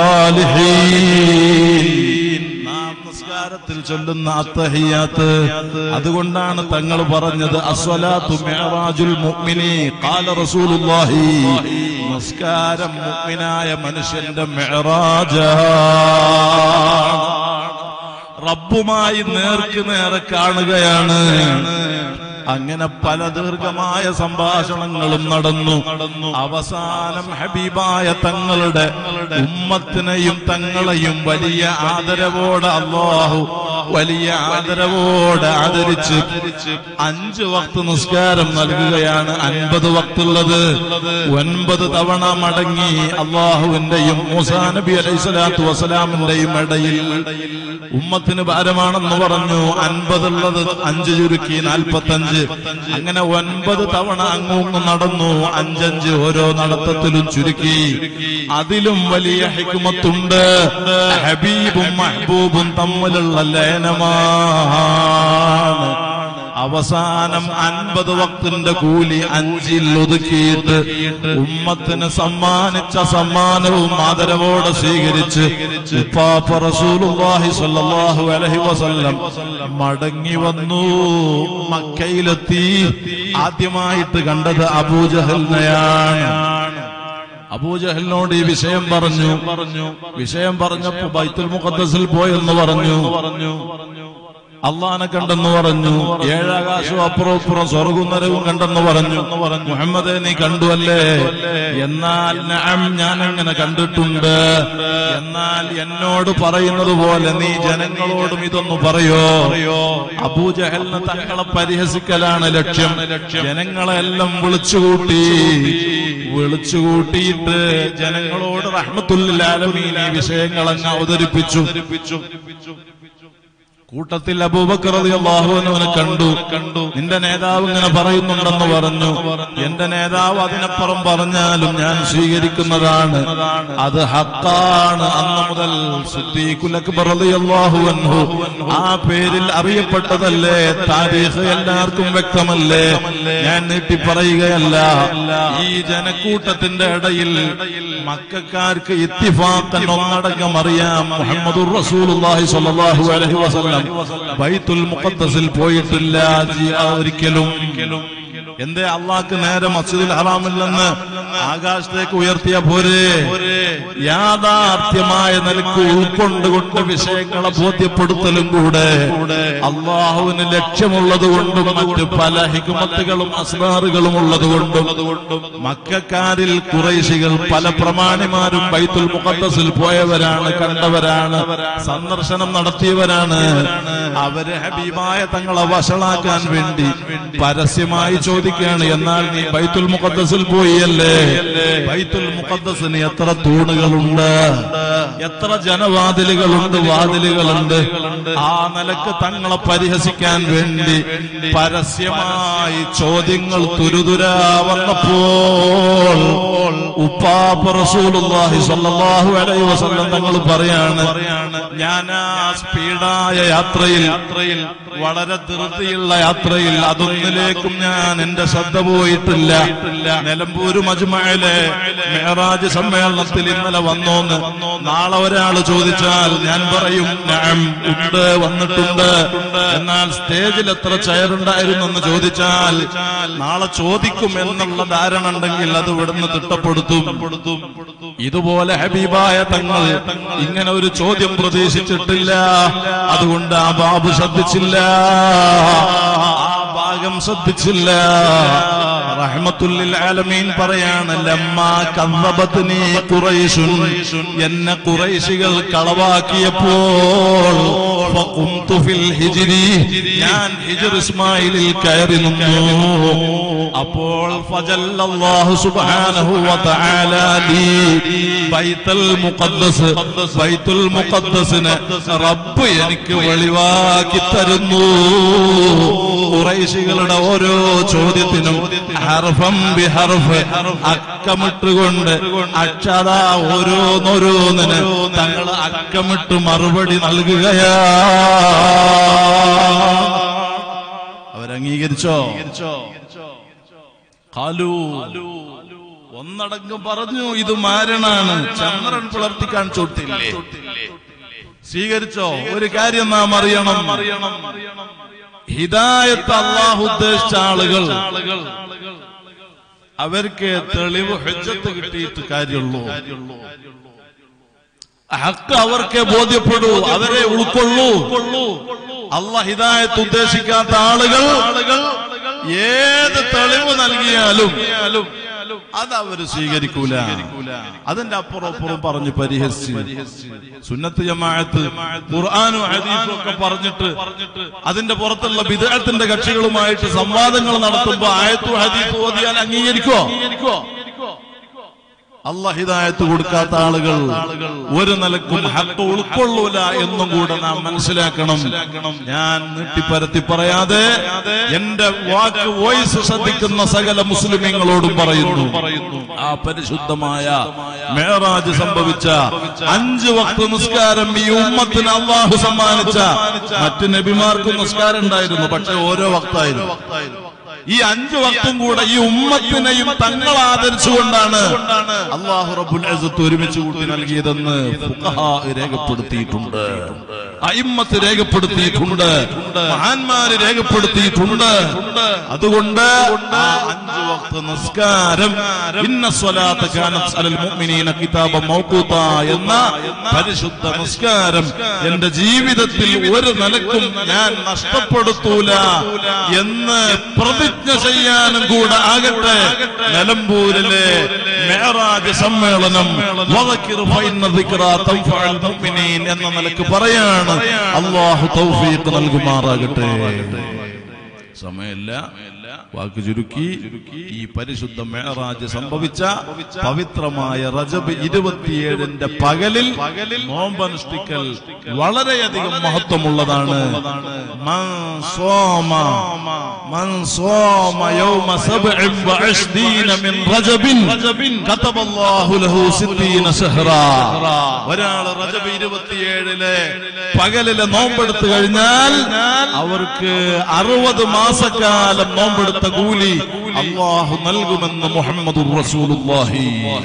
സ്വാലിഹീൻ നാം നമസ്കാരത്തിൽ ചൊല്ലുന്ന അത്തഹിയാത്ത് അതുകൊണ്ടാണ് തങ്ങൾ പറഞ്ഞത് അസ്വലാത്തു മിഅറാജുൽ മുഅ്മിനി ഖാല റസൂലുള്ളാഹി നമസ്കാരം മുഅ്മിനായ മനുഷ്യന്റെ മിഅറാജാണ് റബ്ബുമായി നേർക്ക് നേരെ കാണുകയാണ് അങ്ങനെ പല ദീർഘമായ സംഭാഷണങ്ങളും നടന്നു അവസാനം ഹബീബായ തങ്ങളുടെ ഉമ്മത്തിനെയും തങ്ങളെയും വലിയ ആദരവോടെ അള്ളാഹു വലിയ ആദരവോടെ ആദരിച്ച് അഞ്ച് വക്ത് നിസ്കാരം നൽകുകയാണ് അൻപത് വക്തുള്ളത് ഒൻപത് തവണ മടങ്ങി അള്ളാഹുവിന്റെയും മൂസാ നബി അലൈഹി സ്വലാത്തു വസ്സലാമിന്റെയും ഇടയിൽ ഉമ്മത്തിന് ഭാരമാണെന്ന് പറഞ്ഞു അൻപതുള്ളത് അഞ്ച് ചുരുക്കി നാൽപ്പത്തഞ്ച് അങ്ങനെ ഒൻപത് തവണ അങ്ങോട്ട് നടന്നു അഞ്ചഞ്ച് ഓരോ നടത്തത്തിലും ചുരുക്കി അതിലും വലിയ ഹിക്മത്തുണ്ട് ഹബീബും മഹബൂബും തമ്മിലുള്ള ലയനമാണ് അവസാനം അൻപത് വക്തിന്റെ കൂലി അഞ്ചിൽ ഒതുക്കിയിട്ട് ഉമ്മത്തിന് സമ്മാനിച്ച സമ്മാനവും ആദരവോടെ സ്വീകരിച്ച് ഉപ്പാപ്പ റസൂലുള്ളാഹി സ്വല്ലല്ലാഹു അലൈഹി വസല്ലം മടങ്ങി വന്നു മക്കയിലെത്തി ആദ്യമായിട്ട് കണ്ടത് അബൂജഹലിനെയാണ് അബൂജഹലിനോട് ഈ വിഷയം പറഞ്ഞു പറഞ്ഞു വിഷയം പറഞ്ഞപ്പോ ബൈത്തുൽ മുഖദ്ദസിൽ പോയെന്ന് പറഞ്ഞു പറഞ്ഞു അള്ളാനെ കണ്ടെന്ന് പറഞ്ഞു ഏഴാകാശവും അപ്പുറം ഇപ്പുറം സ്വർഗവും നരവും കണ്ടെന്ന് പറഞ്ഞു മുഹമ്മദെ നീ കണ്ടു അല്ലേ എന്നാൽ നഅം ഞാൻ അങ്ങനെ കണ്ടിട്ടുണ്ട് എന്നാൽ എന്നോട് പറയുന്നത് പോലെ നീ ജനങ്ങളോടും ഇതൊന്ന് പറയോ അബൂജഹലിന് തങ്ങളെ പരിഹസിക്കലാണ് ലക്ഷ്യം ജനങ്ങളെല്ലാം വിളിച്ചുകൂട്ടി വിളിച്ചുകൂട്ടിയിട്ട് ജനങ്ങളോട് റഹ്മത്തുല്ലാലമീൻ ഈ വിഷയങ്ങൾ അങ്ങ് അവതരിപ്പിച്ചു കൂട്ടത്തിൽ അബൂബക്കർ അള്ളാഹുവിനെ കണ്ടു കണ്ടു നിന്റെ നേതാവ് ഇങ്ങനെ പറയുന്നുണ്ടെന്ന് പറഞ്ഞു എന്റെ നേതാവ് അതിനപ്പുറം പറഞ്ഞാലും ഞാൻ സ്വീകരിക്കുന്നതാണ് അത് ഹക്കാണ് അന്ന് മുതൽ സിദ്ദീഖുൽ അക്ബർ റളിയല്ലാഹു അൻഹു ആ പേരിൽ അറിയപ്പെട്ടതല്ലേ താരീഖ് എല്ലാവർക്കും വ്യക്തമല്ലേ ഞാൻ നീട്ടി പറയുകയല്ല ഈ ജനക്കൂട്ടത്തിന്റെ ഇടയിൽ മക്കാർക്ക് ഇത്തിഫാക്കൻ ഒന്നടങ്കം അറിയാം മുഹമ്മദുർ റസൂലുള്ളാഹി സ്വല്ലല്ലാഹു അലൈഹി വസല്ലം ബൈത്തുൽ മുഖദ്ദസിൽ പോയിട്ടില്ല ജി- ഒരിക്കലും എന്തേ അള്ളാഹ്ക്ക് നേരെ മസ്ജിദുൽ ഹറാമില്ലെന്ന് ആകാശത്തേക്ക് ഉയർത്തിയ പോരെ യാഥാർത്ഥ്യമായ നിലക്ക് ഉൾക്കൊണ്ടുകൊണ്ട് വിഷയങ്ങളെ ബോധ്യപ്പെടുത്തലും കൂടെ അള്ളാഹുവിന് ലക്ഷ്യമുള്ളത് കൊണ്ടും മറ്റ് പല ഹിക്കുമത്തുകളും അസ്മാറുകളും ഉള്ളത് കൊണ്ടും മക്കാരിൽ കുറേശികൾ പല പ്രമാണിമാരും ബൈത്തുൽ മുഖദ്ദസിൽ പോയവരാണ് കണ്ടവരാണ് സന്ദർശനം നടത്തിയവരാണ് അവര് ഹബീബായ തങ്ങളെ വഷളാക്കാൻ വേണ്ടി പരസ്യമായി ചോദിക്കുകയാണ് എന്നാൽ നീ ബൈത്തുൽ മുഖദ്ദസിൽ പോയല്ലേ ബൈത്തുൽ മുഖദ്ദസിന് എത്ര തൂണുകളുണ്ട് എത്ര ജനവാതിലുകളുണ്ട് വാതിലുകളുണ്ട് ആ നിലക്ക് തങ്ങളെ പരിഹസിക്കാൻ വേണ്ടി പരസ്യമായി ചോദ്യങ്ങൾ തുരുതുരാ വന്നപ്പോൾ ഉപ്പാപ്പ റസൂലുള്ളാഹി സ്വല്ലല്ലാഹു അലൈഹി വസല്ലം തങ്ങൾ പറയാണ് ഞാൻ ആ സ്പീഡായ യാത്രയിൽ വളരെ ധൃതിയുള്ള യാത്രയിൽ അതൊന്നിലേക്കും ഞാൻ എന്റെ ശ്രദ്ധ പോയിട്ടില്ല നിലമ്പൂര് മജ്മയിലെ മെഹറാജ് സമ്മേളനത്തിൽ ഇന്നലെ വന്നോന്ന് നാളെ ഒരാൾ ചോദിച്ചാൽ ഞാൻ പറയും ഞാൻ ഉണ്ട് വന്നിട്ടുണ്ട് എന്നാൽ സ്റ്റേജിൽ എത്ര ചെയറുണ്ടായിരുന്നെന്ന് ചോദിച്ചാൽ നാളെ ചോദിക്കും എന്നുള്ള ധാരണ ഉണ്ടെങ്കിൽ അത് ഇവിടുന്ന് തിട്ടപ്പെടുത്തും ഇതുപോലെ ഹബീബായ തങ്ങൾ ഇങ്ങനെ ഒരു ചോദ്യം പ്രതീക്ഷിച്ചിട്ടില്ല അതുകൊണ്ട് ആ ബാബു ശ്രദ്ധിച്ചില്ല ആ ഭാഗം ശ്രദ്ധിച്ചില്ല റഹ്മത്തുല്ലിൽ ആലമീൻ പറയാണ് ലമ്മ കന്നബത്നി ഖുറൈശുൻ എന്നെ ഖുറൈശികൾ കളവാക്കിയപ്പോൾ ഫഖുംതു ഫിൽ ഹിജ്രി ഞാൻ ഹിജ്ർ ഇസ്മായിലിൽ കയറി നിന്നു അപ്പോൾ ഫജല്ലല്ലാഹു സുബ്ഹാനഹു വ തആല ലീ ബൈത്തുൽ മുഖദ്ദസ് ബൈത്തുൽ മുഖദ്ദസിനെ റബ്ബ് എനിക്ക് വെളിവാക്കി തരുന്നു ഖുറൈശികളുടെ ഓരോ ചോദ്യത്തിനും ഹർഫം ബിഹർഫ് അക്കമിട്ടുകൊണ്ട് അക്ഷര ഓരോന്നോരോന്നിന് തങ്ങൾ അക്കമിട്ട് മറുപടി നൽകുകയാ അവരംഗീകരിച്ചോ കാലു ഒന്നടങ്കം പറഞ്ഞു ഇത് മാരണാണ് ചന്ദ്രൻ പുലർത്തിക്കാൻ ചൊട്ടില്ലേ സ്വീകരിച്ചോ ഒരു കാര്യം നാം അറിയണം അറിയണം ഹിദായത്ത് അള്ളാഹു ഉദ്ദേശിച്ച ആളുകൾ അവർക്ക് തെളിവ് ഹജ്ജത്ത് കിട്ടിയിട്ട് കാര്യമുള്ളൂ ഹക്ക് അവർക്ക് ബോധ്യപ്പെടൂ അവരെ ഉൾക്കൊള്ളൂ അല്ല ഹിദായത്ത് ഉദ്ദേശിക്കാത്ത ആളുകൾ ഏത് തെളിവ് നൽകിയാലും അത് അവർ സ്വീകരിക്കൂല അതിന്റെ അപ്പുറം അപ്പുറം പറഞ്ഞ് പരിഹസിച്ച് സുന്നത്ത് ജമാഅത്ത് ഖുർആാനും ഹദീസും ഒക്കെ പറഞ്ഞിട്ട് അതിന്റെ പുറത്തുള്ള വിദേഹത്തിന്റെ കക്ഷികളുമായിട്ട് സംവാദങ്ങൾ നടത്തുമ്പോ ആയത്തു ഹദീസ് ഓതിയാൽ അംഗീകരിക്കോ അല്ല ഹിദായത്ത് കൊടുക്കാത്ത ആളുകൾ ഒരു നിലക്കും ഹക്ക് ഉൾക്കൊള്ളൂല എന്നും കൂടെ നാം മനസ്സിലാക്കണം ഞാൻ നീട്ടിപ്പരത്തി പറയാതെ എന്റെ വാക്ക് വോയിസ് ശ്രദ്ധിക്കുന്ന സകല മുസ്ലിമീങ്ങളോടും പറയുന്നു ആ പരിശുദ്ധമായ മേറാജ് സംഭവിച്ച അഞ്ച് വക്ത നിസ്കാരം ഈ ഉമ്മത്തിന് അള്ളാഹു സമ്മാനിച്ച മറ്റു നബിമാർക്കും നിസ്കാരം ഉണ്ടായിരുന്നു പക്ഷെ ഓരോ വക്തായിരുന്നു ഈ അഞ്ചു വക്തും കൂടെ ഈ ഉമ്മത്തിനെയും തങ്ങൾ ആദരിച്ചുകൊണ്ടാണ് അള്ളാഹു റബ്ബുൽ അസത്ത് ഒരുമിച്ച് കൂട്ടി നൽകിയതെന്ന് ഫുഖഹാ രേഖപ്പെടുത്തിയിട്ടുണ്ട് അയിമ്മത്ത് രേഖപ്പെടുത്തിയിട്ടുണ്ട് മഹാന്മാര് രേഖപ്പെടുത്തിയിട്ടുണ്ട് അതുകൊണ്ട് ആ അഞ്ചു വക്ത നിസ്കാരം ഇന്ന സ്വലാത്ത് കാനത്ത് അലൽ മുഅ്മിനീന കിതാബ മൗഖൂത എന്ന പരിശുദ്ധ നിസ്കാരം എന്റെ ജീവിതത്തിൽ ഒരു നിലക്കും ഞാൻ നഷ്ടപ്പെടുത്തൂല എന്ന് പ്രതിജ്ഞ ചെയ്യാനും കൂടെ ആകട്ടെ നിലമ്പൂരിലെ മേറാജ് സമ്മേളനം വദക്കിർ ഫഇന്ന ദിക്റ തൻഫഉൽ മുഅ്മിനീൻ എന്ന നിലക്ക് പറയാണ് അല്ലാഹു തൗഫീഖ് നൽകുമാറാകട്ടെ സമയമില്ല വാക്ക് ചുരുക്കി ഈ പരിശുദ്ധ മേറാജ് സംഭവിച്ച പവിത്രമായ റജബ് ഇരുപത്തിയേഴിന്റെ പകലിൽ നോമ്പനുഷ്ഠിക്കൽ വളരെയധികം മഹത്വമുള്ളതാണ് മൻ സോമ മൻ സോമ യൗമ സബ്ഇൻ വഅശ്ദീന മിൻ റജബിൻ കതബല്ലാഹു ലഹു സിദ്ദീന സഹ്റാ ഒരാൾ റജബ് ഇരുപത്തിയേഴിലെ പകലിലെ നോമ്പെടുത്തു കഴിഞ്ഞാൽ അവർക്ക് അറുപത് മാസക്കാലം നോമ്പെടുത്ത കൂലി അള്ളാഹു നൽകുമെന്ന് മുഹമ്മദ് റസൂലുള്ളാഹി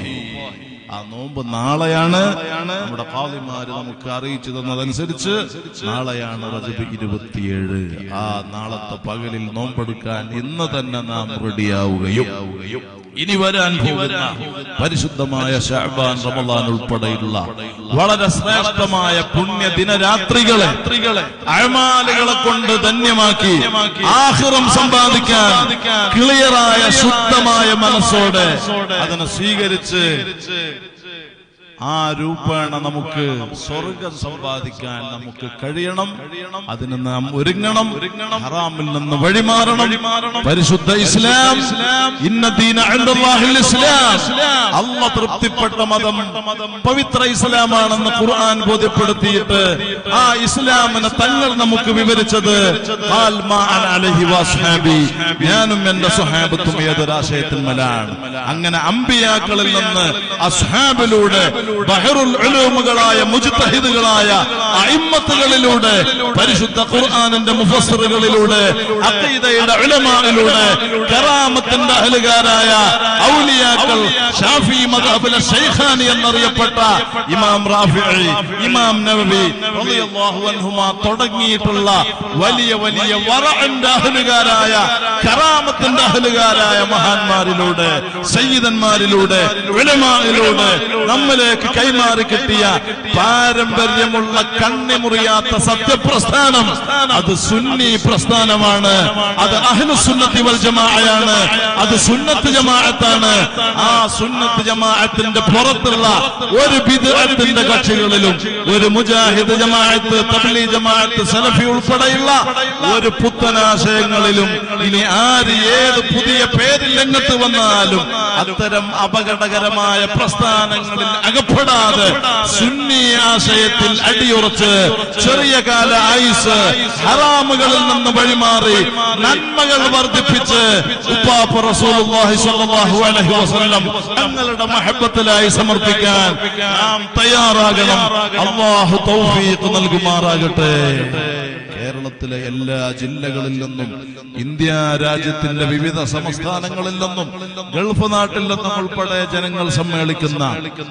ആ നോമ്പ് നാളെയാണ് നമ്മുടെ കാളിമാര് നമുക്ക് അറിയിച്ചു തന്നതനുസരിച്ച് നാളെയാണ് റജബ് ഇരുപത്തിയേഴ് ആ നാളത്തെ പകലിൽ നോമ്പെടുക്കാൻ ഇന്ന് തന്നെ നാം റെഡിയാവുകയും ഇനി വരാൻ പോകുന്ന പരിശുദ്ധമായ ഷാബാൻ റമദാൻ ഉൾപ്പെടെയുള്ള വളരെ ശ്രേഷ്ഠമായ പുണ്യ ദിനരാത്രികളെ അഴമാലുകളെ കൊണ്ട് ധന്യമാക്കി ആഹ്റം സമ്പാദിക്കാൻ ക്ലിയറായ ശുദ്ധമായ മനസ്സോടെ അതിനെ സ്വീകരിച്ച് ആ രൂപേണ നമുക്ക് സ്വർഗം സമ്പാദിക്കാൻ നമുക്ക് കഴിയണം അതിന് നാം ഒരുങ്ങണം ഹറാമിൽ നിന്ന് വഴിമാറണം പരിശുദ്ധ ഇസ്ലാം ഇന്ന ദീന ഇൻദല്ലാഹിൽ ഇസ്ലാം അല്ല തൃപ്തിപ്പെട്ട മതം പവിത്ര ഇസ്ലാമാണെന്ന് ഖുർആൻ ബോധ്യപ്പെടുത്തിയിട്ട് ആ ഇസ്ലാമിനെ തങ്ങൾ നമുക്ക് വിവരിച്ചത് ഖാൽ മാ അന അലൈഹി വസ്ഹാബി ഞാനും എന്റെ സ്വഹാബത്തും ഏതൊരാശയത്തിന്മേലാണ് അങ്ങനെ അമ്പിയാക്കളിൽ നിന്ന് അസ്ഹാബിലൂടെ ബഹറുൽ ഉലൂമുകളായ മുജ്തഹിദുകളായ അയിമ്മത്തുകളിലൂടെ പരിശുദ്ധ ഖുർആനിന്റെ മുഫസ്സിറുകളിലൂടെ അഖീദയുടെ ഉലമായിലൂടെ കറാമത്തിന്റെ അഹലുകാരായ ഔലിയാക്കൾ ഷാഫി മദ്ഹബിലെ ഷൈഖാനി എന്നറിയപ്പെട്ട ഇമാം റാഫിഈ ഇമാം നവവി റളിയല്ലാഹു അൻഹുമാ തുടങ്ങിയിട്ടുള്ള വലിയ വലിയ വറഅന്റെ അഹലുകാരായ കറാമത്തിന്റെ അഹലുകാരായ മഹാന്മാരിലൂടെ സയ്യിദന്മാരിലൂടെ ഉലമായിലൂടെ നമ്മിലേക്ക് കൈമാറി കിട്ടിയ പാരമ്പര്യമുള്ള കണ്ണിമുറിയാത്ത സത്യപ്രസ്ഥാനം അത് സുന്നി പ്രസ്ഥാനമാണ് അത് അഹ്ലു സുന്നത്തി വൽ ജമാഅയാണ് അത് സുന്നത്ത് ജമാഅത്താണ് ആ സുന്നത്ത് ജമാഅത്തിന്റെ പുറത്തുള്ള ഒരു ബിദ്അത്തിന്റെ കക്ഷികളിലും ഒരു മുജാഹിദ് ജമാഅത്ത് തബ്ലീ ജമാഅത്ത് സലഫി ഉൾപ്പെടെയുള്ള ഒരു പുത്തനാശയങ്ങളിലും ഇനി ആര് ഏത് പുതിയ പേരിൽ രംഗത്ത് വന്നാലും അത്തരം അപകടകരമായ പ്രസ്ഥാനങ്ങളിൽ അകപ്പെടാതെ സുന്നി ആശയത്തിൽ അടിയുറച്ച് ചെറിയ കാല ആയുസ് ഹറാമുകളിൽ നിന്ന് വഴിമാറി നന്മകൾ വർദ്ധിപ്പിച്ച് ഉപ്പാപ്പ റസൂലുള്ളാഹി സ്വല്ലല്ലാഹു അലൈഹി വസല്ലം തങ്ങളുടെ മഹബത്തിലായി സമർപ്പിക്കാൻ നാം തയ്യാറാകണം അള്ളാഹു തൗഫീഖ് നൽകുമാറാകട്ടെ കേരളത്തിലെ എല്ലാ ജില്ലകളിൽ നിന്നും ഇന്ത്യ രാജ്യത്തിന്റെ വിവിധ സംസ്ഥാനങ്ങളിൽ നിന്നും ഗൾഫ് നാട്ടിൽ നിന്നും ഉൾപ്പെടെ ജനങ്ങൾ സമ്മേളിക്കുന്ന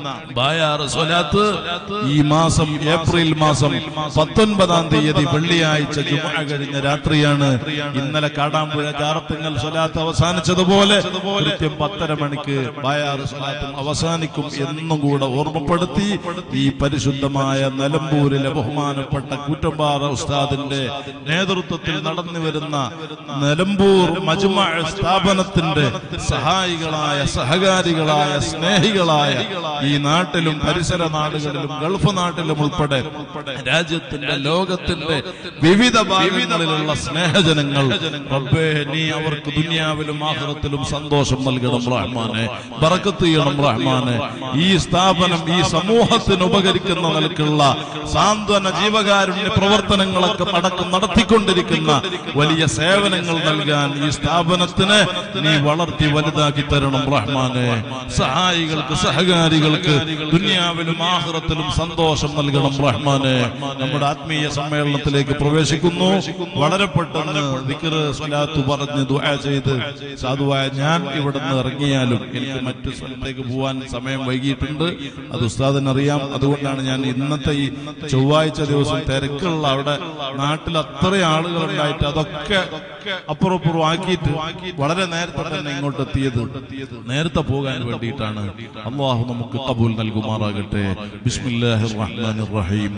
ബായാറ് സ്വലാത്ത് ഈ മാസം ഏപ്രിൽ മാസം പത്തൊൻപതാം തീയതി വെള്ളിയാഴ്ച ജുമ കഴിഞ്ഞ രാത്രിയാണ് ഇന്നലെ കാടാമ്പുഴ ജാറത്തിങ്ങൽ സ്വലാത്ത് അവസാനിച്ചതുപോലെ കൃത്യം പത്തര മണിക്ക് ബായാറ് സ്വലാത്തും അവസാനിക്കും എന്നും കൂടെ ഓർമ്മപ്പെടുത്തി ഈ പരിശുദ്ധമായ നിലമ്പൂരിലെ ബഹുമാനപ്പെട്ട കൂറ്റമ്പാറ ഉസ്താദിന്റെ നേതൃത്വത്തിൽ നടന്നു വരുന്ന നിലമ്പൂർ മജുമ സ്ഥാപനത്തിന്റെ സഹായികളായ സഹകാരികളായ സ്നേഹികളായ ഈ നാട്ടിലും പരിസര നാടുകളിലും ഗൾഫ് നാട്ടിലും ഉൾപ്പെടെ രാജ്യത്തിന്റെ ലോകത്തിന്റെ വിവിധ ഭാഗങ്ങളിലുള്ള സ്നേഹജനങ്ങൾ റബ്ബേ നീ അവർക്ക് ദുനിയാവിലും ആഹ്റത്തിലും സന്തോഷം നൽകണം റഹ്മാനെ ബറക്കത്ത് ചെയ്യണം റഹ്മാനെ ഈ സ്ഥാപനം ഈ സമൂഹത്തിന് ഉപകരിക്കുന്ന നിലക്കുള്ള സാന്ത്വന ജീവകാരുണ്യ പ്രവർത്തനങ്ങളൊക്കെ അടക്കം നടത്തിക്കൊണ്ടിരിക്കുന്ന വലിയ സേവനങ്ങൾ നൽകാൻ ഈ സ്ഥാപനത്തിന് നീ വളർത്തി വലുതാക്കി തരണം റഹ്മാനെ സഹായികൾക്ക് സഹകാരികൾക്ക് ദുനിയാവിലും ആഹ്റത്തിലും സന്തോഷം നൽകണം റഹ്മാനെ നമ്മുടെ ആത്മീയ സമ്മേളനത്തിലേക്ക് പ്രവേശിക്കുന്നു വളരെ പെട്ടെന്ന് ദിക്ർ സ്വലാത്ത് പറഞ്ഞ് ദുആ ചെയ്ത് സാധുവായ ഞാൻ ഇവിടുന്ന് ഇറങ്ങിയാലും എനിക്ക് മറ്റു സ്ഥലത്തേക്ക് പോവാൻ സമയം വൈകിയിട്ടുണ്ട് അത് ഉസ്താദിന് അറിയാം അതുകൊണ്ടാണ് ഞാൻ ഇന്നത്തെ ഈ ചൊവ്വാഴ്ച ദിവസം തിരക്കുള്ള അവിടെ നാട്ടിൽ അത്ര ആളുകൾ ഉണ്ടായിട്ട് അതൊക്കെ അപ്പുറപ്പുറം ആക്കിയിട്ട് വളരെ നേരത്തെ തന്നെ ഇങ്ങോട്ട് എത്തിയത് നേരത്തെ പോകാൻ വേണ്ടിയിട്ടാണ് അള്ളാഹു നമുക്ക് കബൂൽ നൽകുമാറാകട്ടെ ബിസ്മില്ലാഹിർ റഹ്മാനിർ റഹീം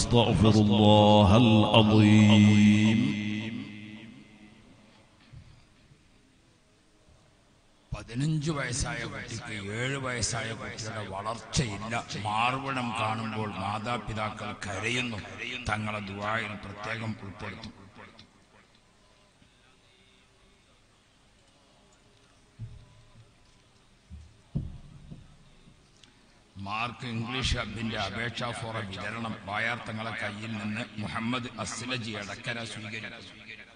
അസ്തഗ്ഫിറുല്ലാഹൽ അളീം പതിനഞ്ച് വയസ്സായ കുട്ടിക്ക് ഏഴ് വയസ്സായ കുട്ടിയുടെ വളർച്ചയില്ല മാർവിടം കാണുമ്പോൾ മാതാപിതാക്കൾ കരയുന്നു തങ്ങളെ ദുവായിൽ പ്രത്യേകം ഉൾപ്പെടുത്തും മാർക്ക് ഇംഗ്ലീഷ് ഹബിന്റെ അപേക്ഷാ ഫോറം വിതരണം ബായാർ തങ്ങളെ കയ്യിൽ നിന്ന് മുഹമ്മദ് അസ്ലജി അടക്കര സ്വീകരിച്ചു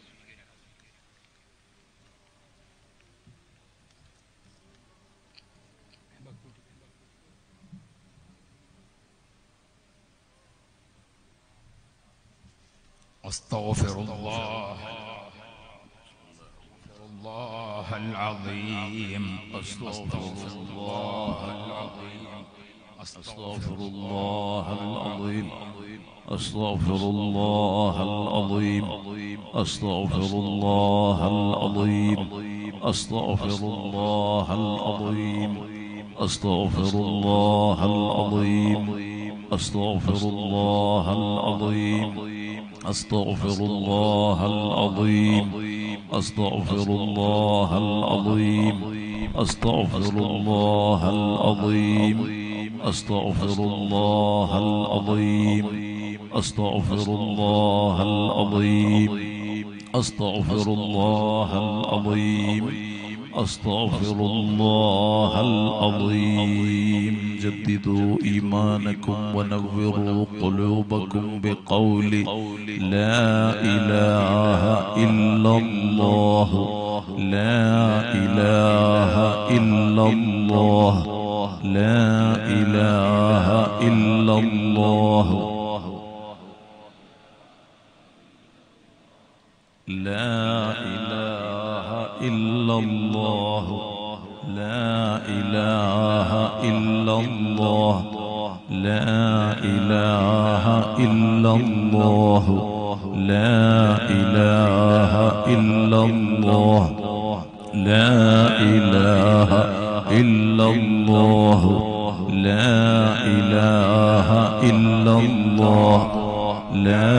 أستغفر الله الله العظيم أستغفر الله العظيم أستغفر الله العظيم أستغفر الله العظيم أستغفر الله العظيم أستغفر الله العظيم أستغفر الله العظيم أستغفر الله العظيم أستغفر الله العظيم أستغفر الله العظيم أستغفر الله العظيم أستغفر الله العظيم أستغفر الله العظيم أستغفر الله العظيم أستغفر الله العظيم جددوا إيمانكم ونوروا قلوبكم بقول لا إله إلا الله لا إله إلا الله لا إله إلا الله لا إله إلا الله لا إله إلا الله لا إله إلا الله لا إله إلا الله لا إله إلا الله لا إله إلا الله لا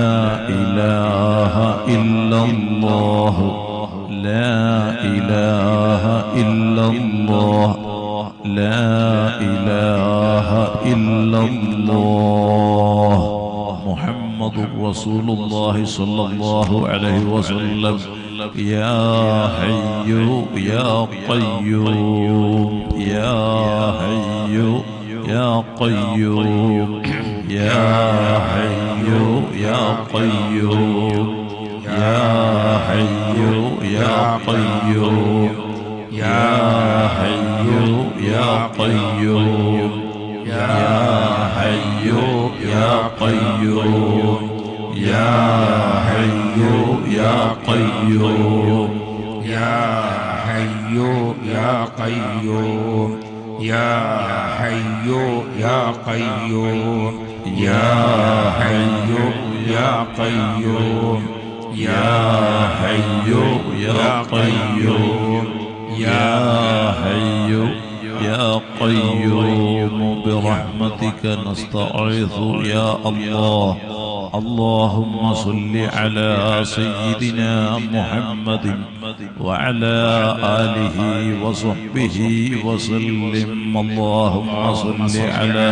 إله إلا الله لا إله إلا الله لا إله إلا الله محمد رسول الله صلى الله عليه وسلم يا حي يا قيوم يا حي يا قيوم يا حي يا قيوم يا حي يا قيوم يا حي يا قيوم يا حي يا قيوم يا حي يا قيوم يا حي يا قيوم يا حي يا قيوم يا حي يا قيوم يا حي يا قيوم يا حي يا قيوم برحمتك نستعيذ يا الله اللهم صل على سيدنا محمد وعلى آله وصحبه وسلم اللهم صل على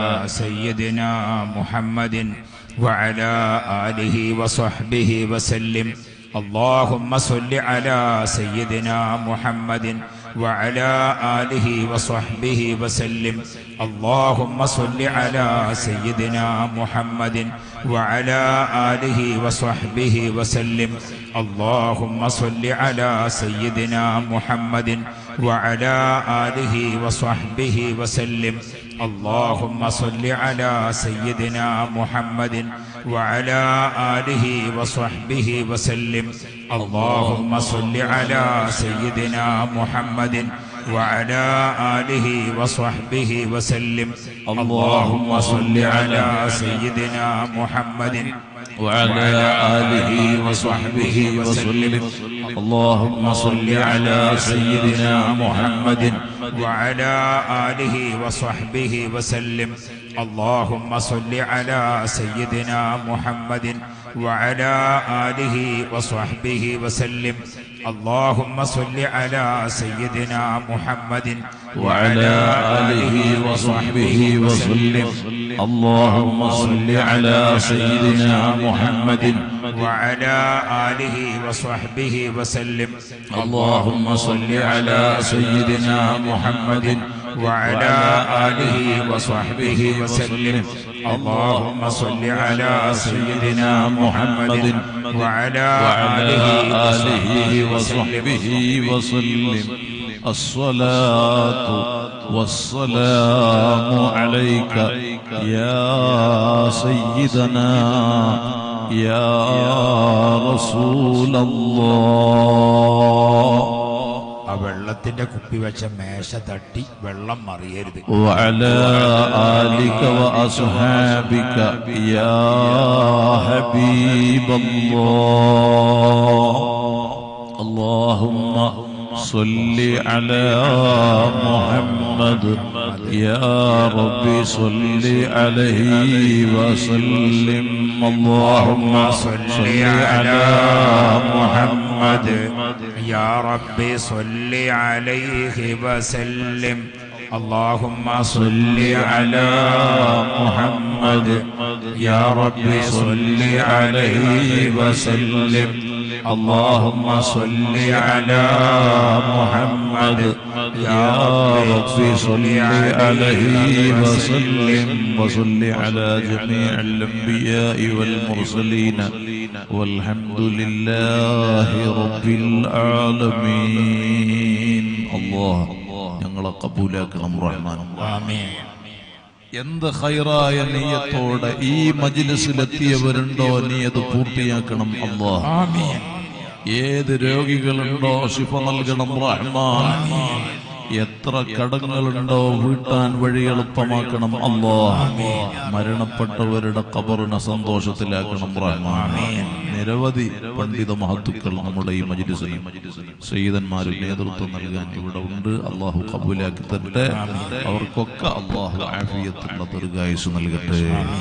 سيدنا محمد وعلى آله وصحبه وسلم اللهم صل على سيدنا محمد وعلى آله وصحبه وسلم اللهم صل على سيدنا محمد وعلى آله وصحبه وسلم اللهم صل على سيدنا محمد وعلى آله وصحبه وسلم اللهم صل على سيدنا محمد وعلى آله وصحبه وسلم اللهم صل على سيدنا محمد وعلى آله وصحبه وسلم اللهم صل على سيدنا محمد وعلى آله وصحبه وسلم اللهم صل على سيدنا محمد وعلى آله وصحبه وسلم اللهم صل على سيدنا محمد وعلى آله وصحبه وسلم اللهم صل على سيدنا محمد وعلى آله وصحبه وسلم اللهم صل على سيدنا محمد وعلى آله وصحبه وسلم اللهم صل على سيدنا محمد وعلى آله وصحبه وسلم اللهم صل على سيدنا محمد وعلى وعلى آله آله وصحبه وصحبه وسلم الصلاة والسلام عليك يا سيدنا يا رسول الله ആ വെള്ളത്തിന്റെ കുപ്പി വെച്ച മേശ തട്ടി വെള്ളം മറിയരുത് وعلى آلك وأصحابك يا حبيب الله اللهم صل على محمد يا رب صل عليه وسلم اللهم صل على محمد يا رب صل عليه وسلم اللهم صل على محمد يا رب صل عليه وسلم اللهم صل على محمد يا رب صل عليه وسلم وصل على جميع الأنبياء والمرسلين والحمد لله رب العالمين الله ഞങ്ങളെ കബൂലാക്കണം റഹ്മാൻ آمين എന്ത് ഹൈറായ നീയത്തോടെ ഈ മജിലിസിലെത്തിയവരുണ്ടോ നീ അത് പൂർത്തിയാക്കണം അല്ലാ آمين ഏത് രോഗികളുണ്ടോ ശിഫ നൽകണം റഹ്മാൻ എത്ര കടങ്ങളുണ്ടോ വീട്ടാൻ വഴി എളുപ്പമാക്കണം അല്ലോ മരണപ്പെട്ടവരുടെ കബറിനെ സന്തോഷത്തിലാക്കണം റഹ്മാൻ നിരവധി പണ്ഡിത മഹത്തുക്കൾ നമ്മുടെ ഈ മജിലിസിന് സയ്യിദന്മാരും നേതൃത്വം നൽകാൻ ഇവിടെ ഉണ്ട് അള്ളാഹു കബൂലാക്കി തരട്ടെ അവർക്കൊക്കെ അള്ളാഹു ആഫിയത്തുള്ള ദീർഘായുസ് നൽകട്ടെ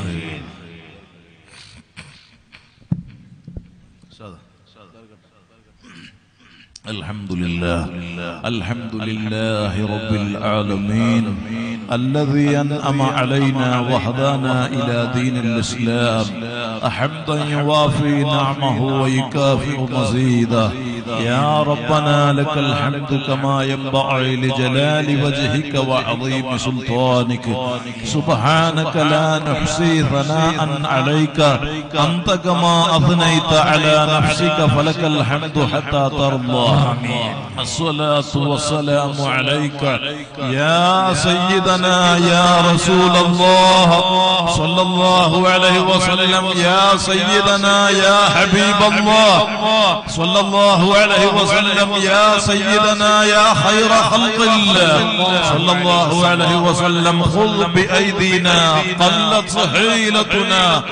الحمد لله الحمد لله رب العالمين الذي أنعم علينا وهدانا إلى دين الإسلام أحمدا يوافي نعمه ويكافئ مزيده يا ربنا لك الحمد كما ينبغي لجلال وجهك وعظيم سلطانك سبحانك لا نحصي ثناء عليك أنت كما أثنيت على نفسك فلك الحمد حتى ترضى الصلاة والسلام عليك يا سيدنا يا رسول الله صلى الله عليه وسلم يا سيدنا يا حبيب الله صلى الله عليه وسلم يا سيدنا يا خير خلق الله صلى الله عليه وسلم خذ بأيدينا قلت صحيلتنا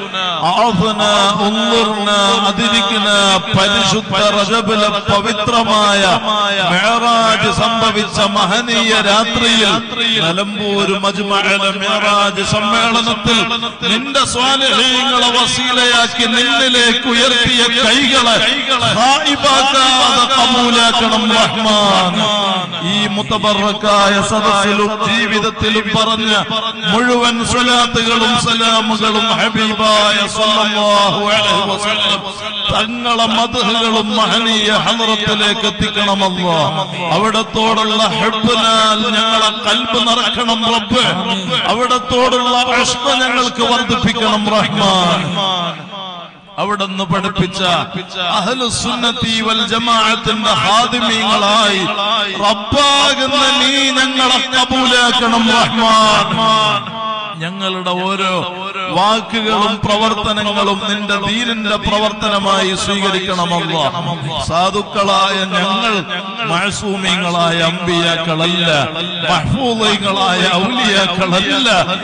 أعظنا انظرنا أدركنا പരിശുദ്ധ റജബിലെ പവിത്രമായ മെഹറാജ് സംഭവിച്ച മഹനീയ രാത്രിയിൽ നിലമ്പൂർ മജ്മഅല മെഹറാജ് സമ്മേളനത്തിൽ നിന്റെ സ്വാലിഹീങ്ങളെ വസീലയാക്കി നിന്നിലേക്ക് ഉയർത്തിയ കൈകളെ ഹായിബാക്കാതെ കബൂലാക്കണം റഹ്മാൻ ഈ മുത്തബറക്കായ സദസ്സിലും ജീവിതത്തിലും പറഞ്ഞ മുഴുവൻ സ്വലാത്തുകളും സലാമുകളും ഹബീബായ സല്ലല്ലാഹു അലൈഹി വസല്ലം തങ്ങളെ മദ്ഹുകളും മഹനീയ ഹദ്റത്തിലേക്ക് എത്തിക്കണമല്ലോ അവിടത്തോടുള്ള ഹെബിനാൽ ഞങ്ങളെ കൽബ് നിറക്കണം റബ്ബ് അവിടത്തോടുള്ള അഷ്ക ഞങ്ങൾക്ക് വർദ്ധിപ്പിക്കണം റഹ്മാൻ അവിടുന്ന് പഠിപ്പിച്ച അഹ്ലുസുന്നത്തി വൽ ജമാഅത്തിന്റെ ഹാദിമീങ്ങളായി റബ്ബാകുന്ന നീ ഞങ്ങളെ കബൂലാക്കണം റഹ്മാൻ ഞങ്ങളുടെ ഓരോ വാക്കുകളും പ്രവർത്തനങ്ങളും നിന്റെ ദീനിന്റെ പ്രവർത്തനമായി സ്വീകരിക്കണമല്ല സാധുക്കളായ ഞങ്ങൾ മഴസൂമിങ്ങളായ അമ്പിയാക്കളല്ല മഹ്ഫൂദങ്ങളായ ഔലിയാക്കളല്ല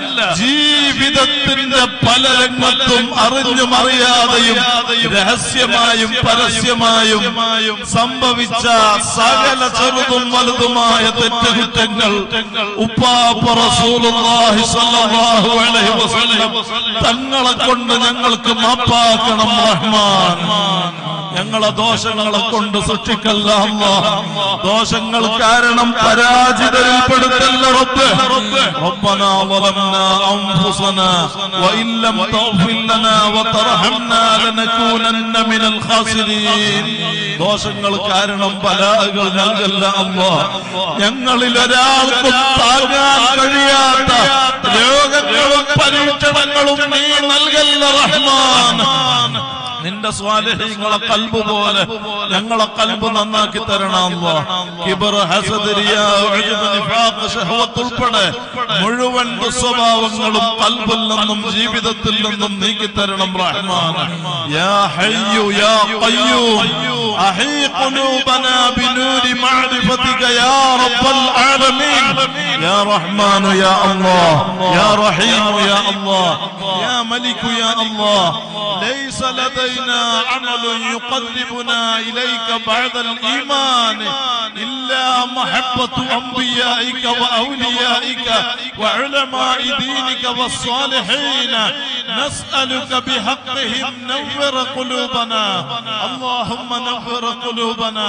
ജീവിതത്തിന്റെ പല രംഗത്തും അറിഞ്ഞും അറിയാതെയും രഹസ്യമായും പരസ്യമായും സംഭവിച്ച സകല ചെറുതും വലുതുമായ തെറ്റുകുറ്റങ്ങൾ ഉപ്പാപ്പ റസൂലുള്ളാഹി സ്വല്ലല്ലാഹു അലൈഹി വസല്ലം തങ്ങളെ കൊണ്ട് ഞങ്ങൾക്ക് മാപ്പാക്കണം റഹ്മാൻ ഞങ്ങളെ ദോഷങ്ങളെ കൊണ്ട് സൃഷ്ടിക്കല്ല അല്ലാഹ്. ദോഷങ്ങൾ കാരണം പരാജിതരിൽപ്പെടുത്തല്ല റബ്ബ് ربنا ظلمنا أنفسنا وإن لم تغفر لنا وترحمنا لنكونن من الخاسرين ദോഷങ്ങൾ കാരണം ബലാകൾ നൽകല്ല അല്ലാ ഞങ്ങളിൽ ഒരാൾക്കും താങ്ങാൻ കഴിയാത്ത രോഗങ്ങളും പരീക്ഷണങ്ങളും നീ നൽകല്ല റഹ്മാൻ നിന്റെ സ്വാലഹ്യങ്ങളെ കൽബ് പോലെ ഞങ്ങളെ കൽബ് നന്നാക്കി തരണം കിബർ ഹസദ് റിയാ ഉജ്ബ് നിഫാഖ് ശഹവത്ത് ഉൾപ്പെടെ മുഴുവൻ ദുസ്വഭാവങ്ങളും കൽബിൽ നിന്നും ജീവിതത്തിൽ നിന്നും നീക്കി തരണം റഹ്മാൻ യാ ഹയ്യു യാ ഖയ്യൂം അഹീ ഖുലൂബനാ ബിനൂരി മഅരിഫതിക യാ റബ്ബൽ ആലമീൻ യാ റഹ്മാൻ യാ അല്ലാഹ് യാ റഹീം യാ അല്ലാഹ് യാ മലിക് യാ അല്ലാഹ് ليس لدينا عمل يقربنا إليك بعد الإيمان إلا محبة أنبيائك وأوليائك وعلماء دينك والصالحين نسألك بحقهم نور قلوبنا اللهم نور قلوبنا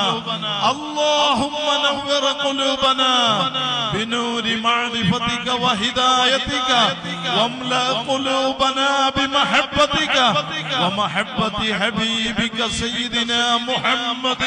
اللهم نور قلوبنا بنور معرفتك وهدايتك واملأ قلوبنا بمحبتك ومحبة حبيبك سيدنا محمد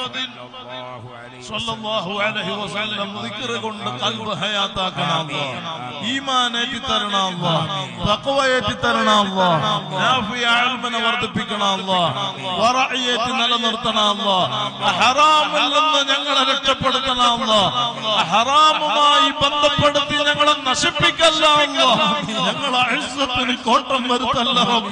സല്ലല്ലാഹു അലൈഹി വസല്ലം ദിക്ർ കൊണ്ട് ഖൽബ് ഹയാത്താക്കണം അല്ലാഹ് ഈമാൻ ഏറ്റി തരണം അല്ലാഹ് തഖ്വ ഏറ്റി തരണം അല്ലാഹ് നാഫിയ ഇൽമിനെ വർദ്ധിപ്പിക്കണം അല്ലാഹ് വറഇയത്ത് നിലനിർത്തണം അല്ലാഹ് ഹറാമിൽ നിന്ന് ഞങ്ങളെ രക്ഷപ്പെടുത്തണം അല്ലാഹ് ഹറാമുമായി ബന്ധപ്പെടുത്തി ഞങ്ങളെ നശിപ്പിക്കല്ല അല്ലാഹ് ഞങ്ങളെ ഇസ്സത്തിന് കോട്ടം വരുത്തല്ല റബ്ബ്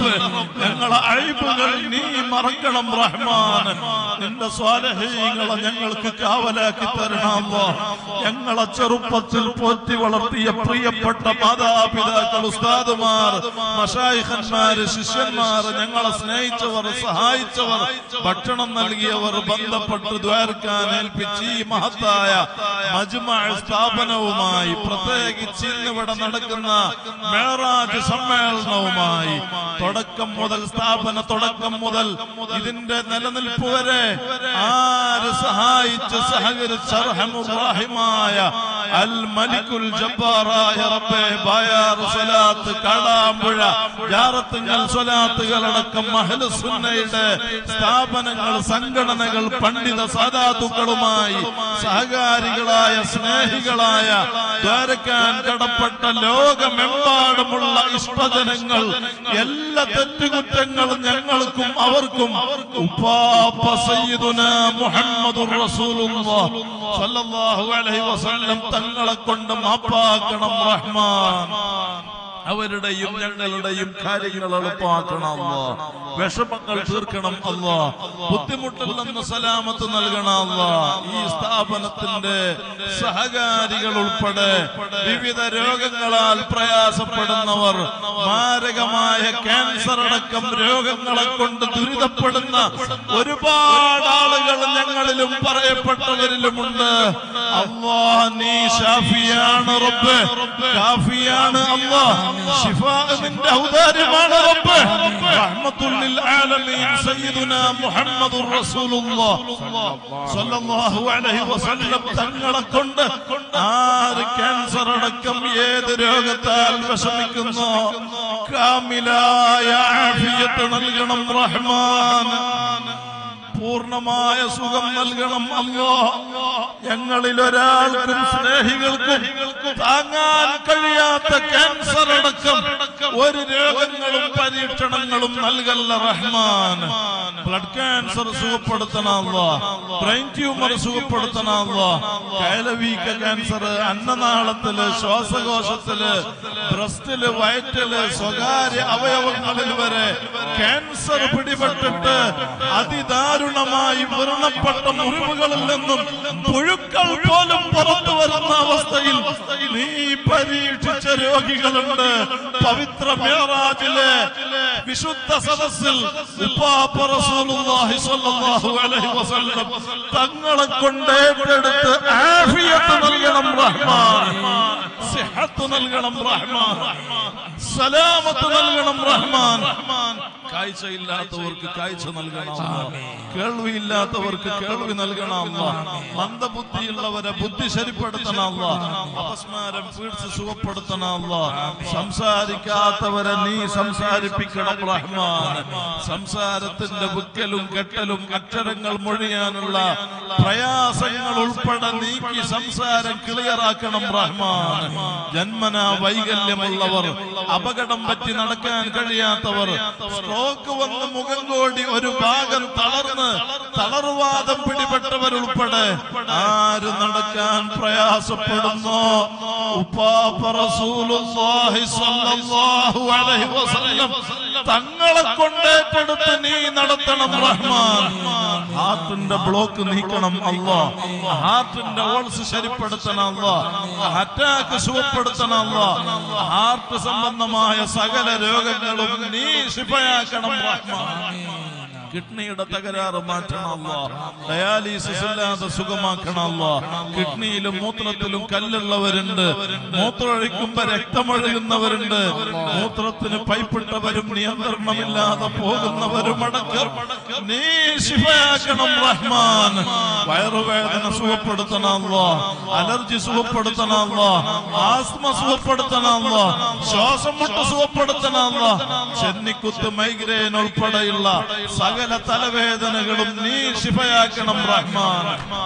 റബ്ബ് ഞങ്ങളെ അഴിബുകൾ നീ മറക്കണം റഹ്മാൻ നിന്റെ സ്വാലഹീങ്ങളെ ഞങ്ങൾക്ക് കാവലാക്കി തരണം അല്ലാ. ഞങ്ങളെ ചെറുപ്പത്തിൽ പോറ്റി വളർത്തിയ പ്രിയപ്പെട്ട മാതാപിതാക്കൾ ഉസ്താദുമാർ മഷായിഖന്മാര് ശിഷ്യന്മാർ ഞങ്ങളെ സ്നേഹിച്ചവർ സഹായിച്ചവർ ഭക്ഷണം നൽകിയവർ ബന്ധപ്പെട്ട് ദ്വാരക്കാൻ ഏൽപ്പിച്ച് ഈ മഹത്തായ മജ്മഅ സ്ഥാപനവുമായി പ്രത്യേകിച്ച് ഇന്നിവിടെ നടക്കുന്ന മേറാജ് സമ്മേളനവുമായി തുടക്കം മുതൽ സ്ഥാപന തുടക്കം മുതൽ ഇതിന്റെ നിലനിൽപ്പ് വരെ ആര് സഹായിച്ച് സഹകരിച്ച് അർഹമുറാഹിമായ അൽ മലിക്കുൽ ജബ്ബാറായ റബ്ബേ ബായാർ സ്വലാത്ത് കാടാമ്പുഴ ജാറത്തുങ്ങൾ സ്വലാത്തുകളടക്കം മഹലുസുന്നയുടെ സ്ഥാപനങ്ങൾ സംഘടനകൾ പണ്ഡിത സാധാതുക്കളുമായി സഹകാരികളായ സ്നേഹികളായ ദ്വാരക്കാൻ കടപ്പെട്ട ലോകമെമ്പാടുമുള്ള ഇഷ്ടജനങ്ങൾ എല്ലാ തെറ്റുകുറ്റങ്ങളും ഞങ്ങൾക്കും അവർക്കും ഉപ്പാപ്പ സയ്യിദുന മുഹമ്മദുർ റസൂലുള്ളാഹ് സല്ലല്ലാഹു അലൈഹി വസല്ലം തങ്ങളെ കൊണ്ട് മാപ്പാക്കണം റഹ്മാൻ അവരുടെയും ഞങ്ങളുടെയും കാര്യങ്ങൾ എളുപ്പമാക്കണം അല്ലോ വിഷമങ്ങൾ തീർക്കണം അല്ലോ ബുദ്ധിമുട്ടിൽ നിന്ന് സലാമത്ത് നൽകണം അല്ലോ ഈ സ്ഥാപനത്തിന്റെ സഹകാരികൾ ഉൾപ്പെടെ വിവിധ രോഗങ്ങളാൽ പ്രയാസപ്പെടുന്നവർ മാരകമായ ക്യാൻസർ അടക്കം രോഗങ്ങളെ കൊണ്ട് ദുരിതപ്പെടുന്ന ഒരുപാട് ആളുകൾ ഞങ്ങളിലും പറയപ്പെട്ടവരിലുമുണ്ട് അള്ളാ നീ ഷാഫിയാണ് റബ്ബ് കാഫിയാണ് അള്ളാ ശിഫാ നിന്റെ ഔദാര്യമാണ് റബ്ബ് റഹ്മത്തുൽ ലിൽ ആലമീൻ സയ്യിദുനാ മുഹമ്മദുർ റസൂലുള്ളാഹ് സ്വല്ലല്ലാഹു അലൈഹി വസല്ലം തങ്ങളെ കൊണ്ട് ആര് ക്യാൻസർ അടക്കം ഏത് രോഗത്താൽ വിഷമിക്കുന്നു കാമിലായ ആഫിയത്ത് നൽകണം റഹ്മാൻ പൂർണ്ണമായ സുഖം നൽകണം അല്ലോ ഞങ്ങളിൽ ഒരാൾക്കും സ്നേഹികൾക്കും താങ്ങാൻ കഴിയാത്ത ക്യാൻസർ അടക്കം ഒരു രോഗങ്ങളും പരീക്ഷണങ്ങളും നൽകല്ല റഹ്മാൻ ബ്ലഡ് ക്യാൻസർ സുഖപ്പെടുത്തണമല്ലോ ബ്രെയിൻ ട്യൂമർ സുഖപ്പെടുത്തണമല്ലോ കയലവീക്ക ക്യാൻസർ അന്നനാളത്തില് ശ്വാസകോശത്തില് ബ്രസ്റ്റില് വയറ്റില് സ്വകാര്യ അവയവങ്ങളിൽ വരെ ക്യാൻസർ പിടിപെട്ടിട്ട് അതിദാരുണമായി വ്രണപ്പെട്ട മുറിവുകളിൽ നിന്നും പുഴുക്കൾ പോലും പുറത്തു വരുന്ന അവസ്ഥയിൽ നീ പരീക്ഷിച്ച രോഗികളുണ്ട് പവിത്ര മേറാജിലെ വിശുദ്ധ സദസ്സിൽ ഉപ്പാപ്പ റസൂലുള്ളാഹി സ്വല്ലല്ലാഹു അലൈഹി വസല്ലം തങ്ങളെ കൊണ്ട് ഏറ്റെടുത്ത് ആഫിയത്ത് നൽകണം റഹ്മാൻ സിഹത്ത് നൽകണം റഹ്മാൻ സലാമത്ത് നൽകണം റഹ്മാൻ കാഴ്ചയില്ലാത്തവർക്ക് കാഴ്ച നൽകണം കേൾവിയില്ലാത്തവർക്ക് കേൾവി നൽകണം മന്ദബുദ്ധിയുള്ളവരെ ബുദ്ധി ശരിപ്പെടുത്തണം അപസ്മാരം പീഡിച്ച് സുഖപ്പെടുത്തണം സംസാരിക്കാത്തവരെ നീ സംസാരിപ്പിക്കണം റഹ്മാൻ സംസാരത്തിന്റെ വിക്കലും കെട്ടലും അക്ഷരങ്ങൾ മൊഴിയാനുള്ള പ്രയാസങ്ങൾ ഉൾപ്പെടെ നീക്കി സംസാരം ക്ലിയറാക്കണം റഹ്മാൻ ജന്മന വൈകല്യമുള്ളവർ അപകടം പറ്റി നടക്കാൻ കഴിയാത്തവർ സ്ട്രോക്ക് വന്ന് മുഖം കോടി ഒരു ഭാഗം തളർന്ന് തളർവാദം പിടിപെട്ടവരുൾപ്പെടെ ആര് നടക്കാൻ പ്രയാസപ്പെടുന്നു ഉപ്പാപ്പ റസൂലുള്ളാഹി സ്വല്ലല്ലാഹു അലൈഹി വസല്ലം തങ്ങളെ കൊണ്ടേറ്റെടുത്ത് നീ നടത്തണം റഹ്മാൻ ഹാർട്ടിന്റെ ബ്ലോക്ക് നീക്കണം അല്ലാ ഹാർട്ടിന്റെ ഓൾസ് ശരിപ്പെടുത്തണം അല്ലാ അറ്റാക്ക് സുഖപ്പെടുത്തണം അല്ലാ ഹാർട്ട് സംബന്ധമായ സകല രോഗങ്ങളും നീ ശിഫയാക്കണം റഹ്മാൻ കിഡ്നിയുടെ തകരാറ് മാറ്റണമല്ലോ ഡയാലിസിസ് ഇല്ലാതെ സുഖമാക്കണമല്ലോ കിഡ്നിയിലും മൂത്രത്തിലും കല്ലുള്ളവരുണ്ട് മൂത്രമൊഴിക്കുമ്പോ രക്തമൊഴുകുന്നവരുണ്ട് മൂത്രത്തിന് പൈപ്പിട്ടവരും നിയന്ത്രണമില്ലാതെ പോകുന്നവരും അടക്കം നീ ശിഫയാക്കണം റഹ്മാൻ വയറുവേദന സുഖപ്പെടുത്തണമല്ലോ അലർജി സുഖപ്പെടുത്തണമല്ലോ ആസ്മ സുഖപ്പെടുത്തണമല്ലോ ശ്വാസം മുട്ട് സുഖപ്പെടുത്തണമല്ലോ ചെന്നിക്കുത്ത് മൈഗ്രെയിൻ ഉൾപ്പെടെയുള്ള സകല തലവേദനകളും നീ ശിഫയാക്കണം റഹ്മാൻ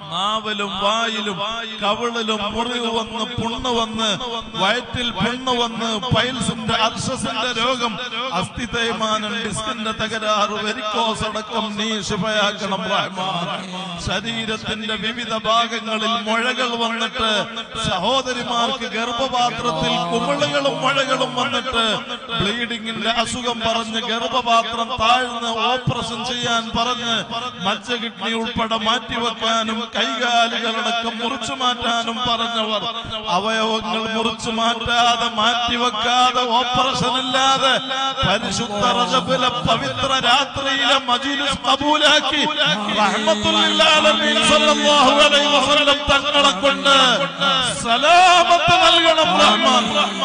നാവിലും വായിലും കവിളിലും മുറിവ് വന്ന് പുണ്ണ് വന്ന് വയറ്റിൽ പുണ്ണ് വന്ന് പൈൽസിന്റെ അർഷസിന്റെ രോഗം അസ്ഥി തേയ്മാനം ഡിസ്കിന്റെ തകരാറ് വെരിക്കോസ് അടക്കം നീ ശിഫയാക്കണം റഹ്മാൻ ശരീരത്തിന്റെ വിവിധ ഭാഗങ്ങളിൽ മുഴകൾ വന്നിട്ട് സഹോദരിമാർക്ക് ഗർഭപാത്രത്തിൽ കുമിളുകളും മുഴകളും വന്നിട്ട് ബ്ലീഡിങ്ങിന്റെ അസുഖം പറഞ്ഞ് ഗർഭപാത്രം താഴ്ന്ന് ഓപ്പറേഷൻ ചെയ്യാൻ പറഞ്ഞ് മജ്ജ കിഡ്നി ഉൾപ്പെടെ മാറ്റിവെക്കാനും കൈകാലുകളടക്കം മുറിച്ചു മാറ്റാനും പറഞ്ഞവർ അവയവങ്ങൾ മുറിച്ചു മാറ്റാതെ മാറ്റിവെക്കാതെ ഓപ്പറേഷൻ ഇല്ലാതെ പരിശുദ്ധ റജബിലെ പവിത്ര രാത്രിയിലെ മജീലിസ് കബൂലാക്കി റഹ്മത്തുൽ ആലമീൻ സല്ലല്ലാഹു അലൈഹി വസല്ലം തങ്ങളെ കൊണ്ട് സലാമത്ത് നൽകണം റഹ്മാൻ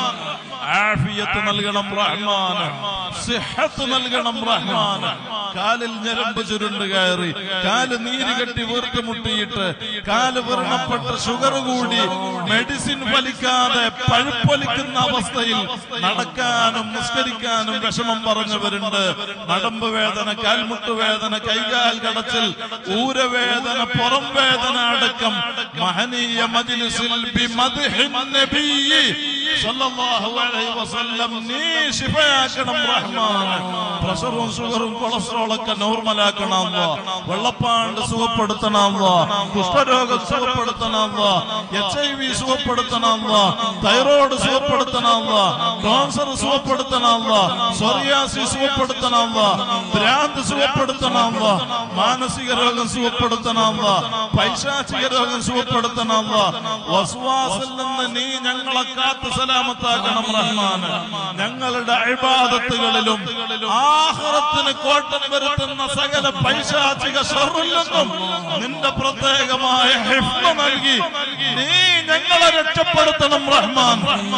ആഫിയത്ത് നൽകണം റഹ്മാൻ സിഹത്ത് നൽകണം റഹ്മാൻ കാലിൽ ഞരമ്പ് ചുരുണ്ട് കയറി കാല് നീര് കെട്ടി വീർത്ത് മുട്ടിയിട്ട് കാല് വ്രണപ്പെട്ട് ഷുഗർ കൂടി മെഡിസിൻ ഫലിക്കാതെ പഴുപ്പൊലിക്കുന്ന അവസ്ഥയിൽ നടക്കാനും നിസ്കരിക്കാനും വിഷമം പറഞ്ഞവരുണ്ട് നടമ്പ് വേദന കാൽമുട്ട് വേദന കൈകാൽ കടച്ചിൽ ഊരവേദന പുറം വേദന അടക്കം മഹനീയ മജ്ലിസിൽ ബിമദ്ഹിൻ നബിയ്യി സല്ലല്ലാഹു അലൈഹി വസല്ലം നീ ശിഫയാക്കണം റഹ്മാൻ പ്രഷറും ഷുഗറും കൊളസ്ട്രോളൊക്കെ നോർമലാക്കണം വെള്ളപ്പാണ്ട് സുഖപ്പെടുത്തണം കുഷ്ഠരോഗം സുഖപ്പെടുത്തണം എച്ച് ഐ വി സുഖപ്പെടുത്തണം തൈറോയ്ഡ് സുഖപ്പെടുത്തണം ക്യാൻസർ സുഖപ്പെടുത്തണം സോറിയാസി സുഖപ്പെടുത്തണം ഭ്രാന്ത് സുഖപ്പെടുത്തണം മാനസിക രോഗം സുഖപ്പെടുത്തണം പൈശാചിക രോഗം സുഖപ്പെടുത്തണം വസ്വാസിൽ നിന്ന് നീ ഞങ്ങളെ കാത്ത് സലാമത്താക്കണം റഹ്മാൻ ഞങ്ങളുടെ അഴിബാദത്തുകളിലും ആഹ്റത്തിന് കോട്ടം വരുത്തുന്ന സകല പൈശാചിക ഷറിൽ നിന്നും നിന്റെ പ്രത്യേകമായ ഹിഫ്മ നൽകി നീ ഞങ്ങളെ രക്ഷപ്പെടുത്തണം റഹ്മാൻ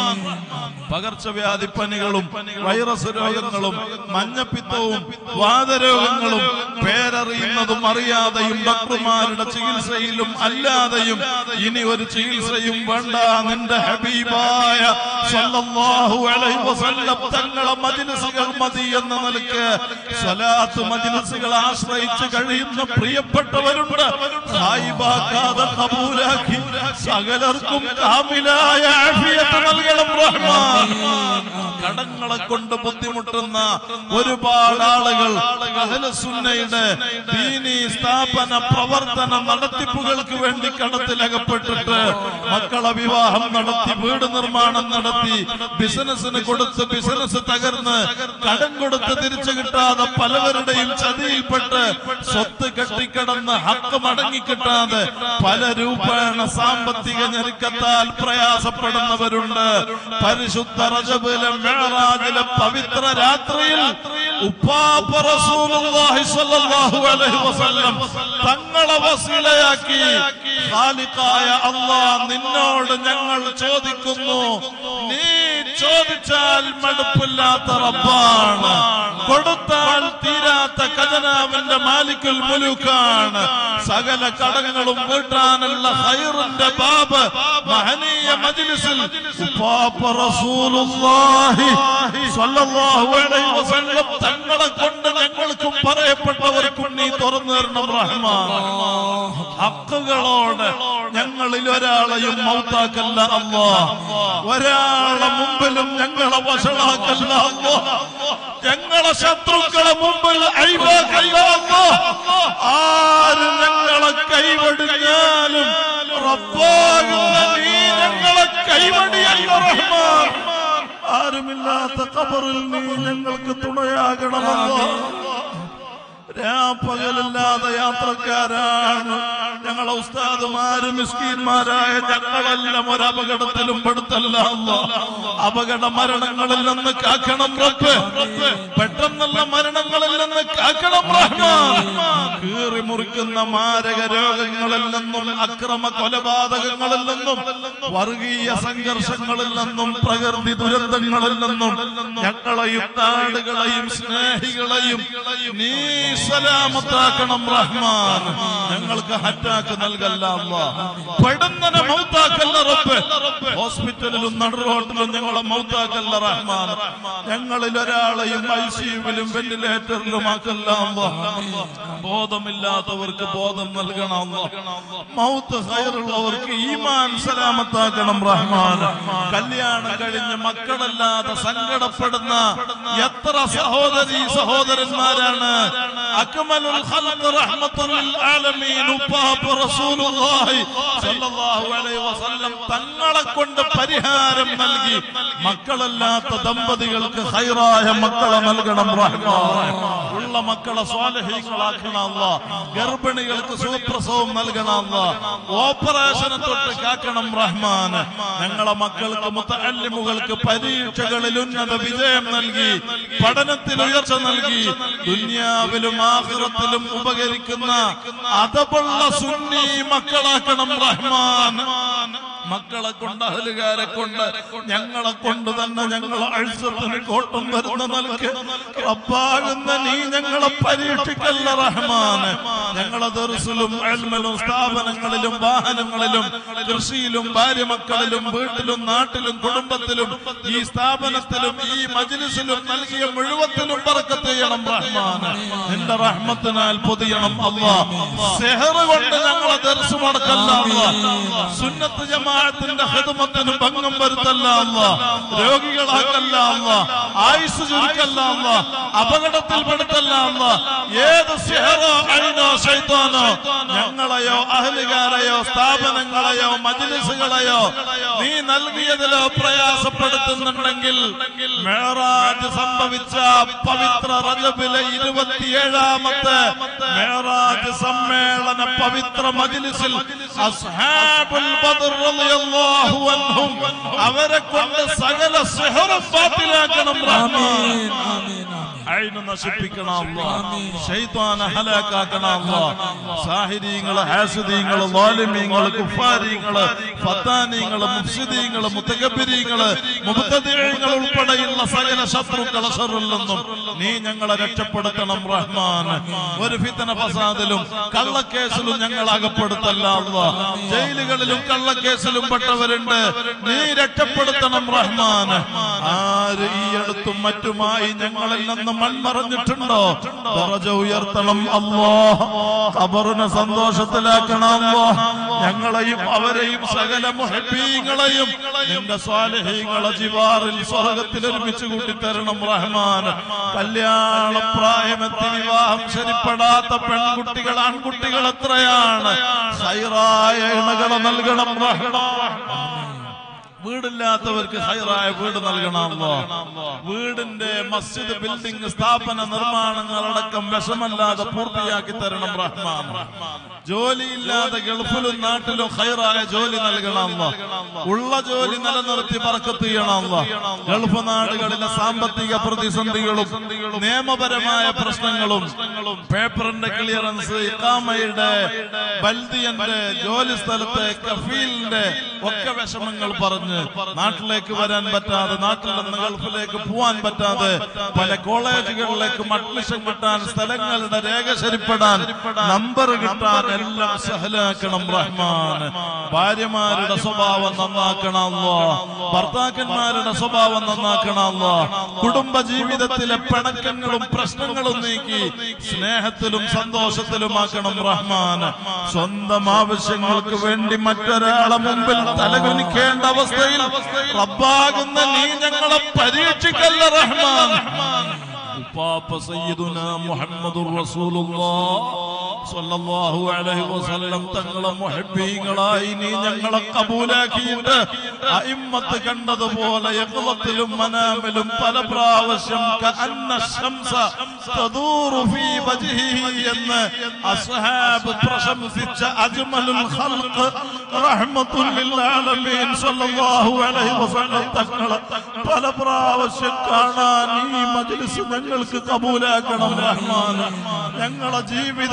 പകർച്ചവ്യാധി പനികളും വൈറസ് രോഗങ്ങളും മഞ്ഞപ്പിത്തവും വാതരോഗങ്ങളും പേരറിയുന്നതും അറിയാതെയും ഡോക്ടർമാരുടെ ചികിത്സയിലും അല്ലാതെയും ഇനി ഒരു ചികിത്സയും വേണ്ട നിന്റെ ഹബീബായ സല്ലല്ലാഹു അലൈഹി വസല്ലം തങ്ങളെ മജ്ലിസുകൾ മതി എന്ന നിലക്ക് സ്വലാത്ത് മജ്ലിസുകൾ ആശ്രയിച്ച് കഴിയുന്ന പ്രിയപ്പെട്ടവരുണ്ട് സായിബാക്കാതെ കബൂലാക്കി സകലർക്കും കാമിലായ ആഫിയത്ത് നൽകണം റഹ്മാൻ കടങ്ങളെ കൊണ്ട് ബുദ്ധിമുട്ടുന്ന ഒരുപാട് ആളുകൾ അഹ്ലുസുന്നയുടെ ദീനി സ്ഥാപന പ്രവർത്തന നടത്തിപ്പുകൾക്ക് വേണ്ടി കടത്തിലകപ്പെട്ടിട്ട് മക്കളെ വിവാഹം നടത്തി വീട് നിർമ്മാണം നടത്തി ബിസിനസ്സിന് കൊടുത്ത് ബിസിനസ് തകർന്ന് കടം കൊടുത്ത് തിരിച്ചു കിട്ടാതെ പലവരുടെയും ചതിയിൽപ്പെട്ട് സ്വത്ത് കെട്ടിക്കിടന്ന് ഹക്ക് മടങ്ങി കിട്ടാതെ പല രൂപേണ സാമ്പത്തിക ഞെരുക്കത്താൽ പ്രയാസപ്പെടുന്നവരുണ്ട് പരിശുദ്ധ റജബിലെ മേറാജിലെ പവിത്ര രാത്രിയിൽ ഉപ്പാപ്പ റസൂലുള്ളാഹി സ്വല്ലല്ലാഹു അലൈഹി വസല്ലം തങ്ങളെ വസീലയാക്കി ഖാലിഖായ അല്ലാഹ് നിന്നോട് ഞങ്ങൾ ചോദിക്കുന്നു നീ ചോദിച്ചാൽ മടുപ്പില്ലാത്ത റബ്ബാണ് കൊടുത്താൽ തീരാത്ത ഖജനാവിന്റെ മാലിക്കുൽ മുലൂക്കാണ് സകല കടങ്ങളും വീട്ടാനുള്ള ഹൈറിന്റെ ബാബ് മഹനീയ മജ്ലിസിൽ ഉപ്പാപ്പ റസൂലുള്ളാഹി സ്വല്ലല്ലാഹു അലൈഹി വസല്ലം തങ്ങളെ കൊണ്ട് ഞങ്ങൾക്കും പറയപ്പെട്ടവർക്കും നീ തുറന്നു തരണം റഹ്മാൻ ഹക്കുകളോട് ഞങ്ങളിൽ ഒരാളെയും മൗത്താക്കല്ല അല്ലാ ഒരാളെ മുമ്പിലും ഞങ്ങളെ വഷളാക്കല്ല അല്ലാ ഞങ്ങളെ ശത്രുക്കളെ മുമ്പിൽ അഴിവാക്കല്ല അല്ലാ ആര് ഞങ്ങളെ കൈവടിഞ്ഞാലും റബ്ബാകുന്ന നീ ഞങ്ങളെ കൈവടിയല്ല റഹ്മാൻ ആരുമില്ലാത്ത കബറിൽ നീ ഞങ്ങൾക്ക് തുണയാകണമല്ലോ രാപ്പകലില്ലാതെ യാത്രക്കാരാണ് ഞങ്ങളെ ഉസ്താദുമാര് മിസ്കീന്മാരായ ഞങ്ങളെല്ലാം ഒരു അപകടത്തിലും പെടുത്തല്ല അല്ലാ. അപകട മരണങ്ങളിൽ നിന്ന് കാക്കണം റബ്ബ് പെട്ടെന്നുള്ള മരണങ്ങളിൽ നിന്ന് കാക്കണം റഹ്മാൻ കീറി മുറിക്കുന്ന മാരക രോഗങ്ങളിൽ നിന്നും അക്രമ കൊലപാതകങ്ങളിൽ നിന്നും വർഗീയ സംഘർഷങ്ങളിൽ നിന്നും പ്രകൃതി ദുരന്തങ്ങളിൽ നിന്നും ഞങ്ങളെയും നാടുകളെയും സ്നേഹികളെയും നീ സലാമത്താക്കണം റഹ്മാൻ ഞങ്ങൾക്ക് ഹറ്റാക്ക് നൽകല്ല അല്ലാ പെടുന്നനെ മൗത്താക്കല്ല റബ്ബ് ഹോസ്പിറ്റലിലും നടുറോട്ടിലും ഞങ്ങളെ മൗത്താക്കല്ല റഹ്മാൻ ഞങ്ങളിൽ ഒരാളെയും ഐ സിയുവിലും വെന്റിലേറ്ററിലും ആക്കല്ല അല്ലാ ബോധമില്ലാത്തവർക്ക് ബോധം നൽകണം അല്ലാ മൗത്ത് ഹൈറുള്ളവർക്ക് ഈമാൻ സലാമത്താക്കണം റഹ്മാൻ കല്യാണം കഴിഞ്ഞ് മക്കളല്ലാതെ സങ്കടപ്പെടുന്ന എത്ര സഹോദരി സഹോദരന്മാരാണ് അക്മലുൽ ഖൽഖ് റഹ്മത്തുൽ ലിൽ ആലമീൻ ഉപ്പാപ്പ റസൂലുള്ളാഹി സ്വല്ലല്ലാഹു അലൈഹി വസല്ലം തങ്ങളെ കൊണ്ട് പരിഹാരം നൽകി മക്കളല്ലാത്ത ദമ്പതികൾക്ക് ഹൈറായ മക്കളെ നൽകണം റഹ്മാൻ ഉള്ള മക്കളെ സ്വാലഹീങ്ങളാക്കണം അല്ലാ ഗർഭിണികൾക്ക് സുപ്രസവം നൽകണം അല്ലാ ഓപ്പറേഷനെ തൊട്ട് കാക്കണം റഹ്മാൻ ഞങ്ങളെ മക്കൾക്ക് മുത്തല്ലിമുകൾക്ക് പരീക്ഷകളിൽ ഉന്നത വിജയം നൽകി പഠനത്തിൽ ഉയർച്ച നൽകി ദുന്യാവിലും ആഹ്റത്തിലും ഉപകരിക്കുന്ന അതപുള്ള സുന്നി മക്കളാക്കണം റഹ്മാൻ മക്കളെ കൊണ്ട് അഹലുകാരെ കൊണ്ട് ഞങ്ങളെ കൊണ്ട് തന്നെ ഞങ്ങൾ അഴുസത്തിന് കോട്ടം വരുന്ന നൽകി റബ്ബാകുന്ന നീ ഞങ്ങളെ പരീക്ഷിക്കല്ല റഹ്മാൻ ഞങ്ങളെ ദർസിലും അൽമലും സ്ഥാപനങ്ങളിലും വാഹനങ്ങളിലും കൃഷിയിലും ഭാര്യ മക്കളിലും വീട്ടിലും നാട്ടിലും കുടുംബത്തിലും ഈ സ്ഥാപനത്തിലും ഈ മജ്ലിസിലും നൽകിയ മുഴുവത്തിലും പറക്കത്ത് ചെയ്യണം റഹ്മാൻ നിന്റെ റഹ്മത്തിനാൽ പൊതിയണം അല്ലാ സെഹറ് കൊണ്ട് ഞങ്ങളെ ദർസ് മടക്കല്ല അല്ലാ സുന്നത്ത് ജമാഅത്തിന്റെ ഹിദ്മത്തിന് ഭംഗം വരുത്തല്ല അല്ലാ രോഗികളാക്കല്ല അല്ലാ ആയുസ് ചുരുക്കല്ല അല്ലാ അപകടത്തിൽ പെടുത്തല്ല അല്ലാ ഏത് സിഹറോ അയിനോ ശൈത്താനോ ഞങ്ങളെയോ അഹലുകാരെയോ സ്ഥാപനങ്ങളെയോ മജ്ലിസുകളെയോ നീ നൽകിയതിലോ പ്രയാസപ്പെടുത്തുന്നുണ്ടെങ്കിൽ മേറാജ് സംഭവിച്ച പവിത്ര റജബിലെ ഇരുപത്തിയേഴാമത്തെ മേറാജ് സമ്മേളന പവിത്ര മജ്ലിസിൽ അസ്ഹാബുൽ ബദർ റളിയല്ലാഹു അൻഹും അവരെ കൊണ്ട് സകല സിഹറും ബാത്തിലാക്കണം റഹ്മാൻ അയിന് നശിപ്പിക്കണം അല്ലാ. ശൈത്വാനെ ഹലാക്കാക്കണം അല്ലാ. സാഹിരീങ്ങള് ഹാസിദീങ്ങള് ലാലിമീങ്ങള് കുഫാരീങ്ങള് ഫത്താനീങ്ങള് മുഫ്സിദീങ്ങള് മുത്തകബിരീങ്ങള് മുബത്തദീങ്ങൾ ഉൾപ്പെടെയുള്ള സകല ശത്രുക്കളെ ഷറിൽ നിന്നും നീ ഞങ്ങളെ രക്ഷപ്പെടുത്തണം റഹ്മാൻ ഒരു ഫിത്തന ഫസാദിലും കള്ളക്കേസിലും ഞങ്ങൾ അകപ്പെടുത്തല്ല അല്ലാ. ജയിലുകളിലും കള്ളക്കേസിലും പെട്ടവരുണ്ട് നീ രക്ഷപ്പെടുത്തണം റഹ്മാൻ ആര് ഈ അടുത്തും മറ്റുമായി ഞങ്ങളിൽ നിന്ന് മൺമറഞ്ഞിട്ടുണ്ടോ ദറജ ഉയർത്തണം അല്ലോ ഖബറിനെ സന്തോഷത്തിലാക്കണം അല്ലോ ഞങ്ങളെയും അവരെയും സകല മുഹബീങ്ങളെയും നിന്റെ സ്വാലഹീങ്ങളെ ജിവാറിൽ സ്വർഗത്തിൽ ഒരുമിച്ച് കൂട്ടിത്തരണം റഹ്മാൻ കല്യാണ പ്രായമെത്തി വിവാഹം ശരിപ്പെടാത്ത പെൺകുട്ടികൾ ആൺകുട്ടികൾ എത്രയാണ് ഹൈറായ ഇണകളെ നൽകണം റഹ്മാൻ വീടില്ലാത്തവർക്ക് ഹൈറായ വീട് നൽകണമല്ലോ വീടിന്റെ മസ്ജിദ് ബിൽഡിംഗ് സ്ഥാപന നിർമ്മാണങ്ങളടക്കം വിഷമല്ലാതെ പൂർത്തിയാക്കി തരണം റഹ്മാൻ ജോലിയില്ലാതെ ഗൾഫിലും നാട്ടിലും ഹൈറായ ജോലി നൽകണമല്ലോ ഉള്ള ജോലി നിലനിർത്തി പറക്കത്ത് ചെയ്യണമല്ലോ ഗൾഫ് നാടുകളിലെ സാമ്പത്തിക പ്രതിസന്ധികളും നിയമപരമായ പ്രശ്നങ്ങളും പേപ്പറിന്റെ ക്ലിയറൻസ് ഇക്കാമയുടെ ബൽദിയന്റെ ജോലി സ്ഥലത്തെ കഫീലിന്റെ ഒക്കെ വിഷമങ്ങൾ പറഞ്ഞ് നാട്ടിലേക്ക് വരാൻ പറ്റാതെ നാട്ടിൽ നിന്ന് ഗൾഫിലേക്ക് പോവാൻ പറ്റാതെ പല കോളേജുകളിലേക്ക് അഡ്മിഷൻ കിട്ടാൻ സ്ഥലങ്ങളുടെ രേഖ ശരിപ്പെടാൻ നമ്പർ കിട്ടാൻ എല്ലാം സഹലാക്കണം റഹ്മാൻ ഭാര്യമാരുടെ സ്വഭാവം നന്നാക്കണമല്ലോ ഭർത്താക്കന്മാരുടെ സ്വഭാവം നന്നാക്കണമല്ലോ കുടുംബ ജീവിതത്തിലെ പിണക്കങ്ങളും പ്രശ്നങ്ങളും നീക്കി സ്നേഹത്തിലും സന്തോഷത്തിലുമാക്കണം റഹ്മാൻ സ്വന്തം ആവശ്യങ്ങൾക്ക് വേണ്ടി മറ്റൊരാളെ മുമ്പിൽ തലകുനിക്കേണ്ട അവസ്ഥയിൽ റബ്ബാകുന്ന നീ ഞങ്ങളെ പരീക്ഷിക്കല്ല റഹ്മാൻ ഉപ്പാപ്പ സയ്യിദുന മുഹമ്മദുർ റസൂലുള്ളാഹ് സ്വല്ലല്ലാഹു അലൈഹി വസല്ലം തങ്ങളെ മുഹബ്ബീങ്ങളായി നീ ഞങ്ങളെ കബൂലാക്കിയിട്ട് അയിമ്മത്ത് കണ്ടതുപോലെ യഖ്ലത്തിലും മനാമിലും പല പ്രാവശ്യം കഅന്ന ശംസ തദൂറു ഫീ വജ്ഹിഹി എന്ന് അസ്ഹാബ് പ്രശംസിച്ച അജ്മലുൽ ഖൽഖ് റഹ്മത്തുൽ ലിൽ ആലമീൻ സ്വല്ലല്ലാഹു അലൈഹി വസല്ലം തങ്ങളെ പല പ്രാവശ്യം കാണാൻ ഈ മജ്ലിസ് ഞങ്ങൾക്ക് കബൂലാക്കണം റഹ്മാൻ ഞങ്ങളെ ജീവിതത്തിലെ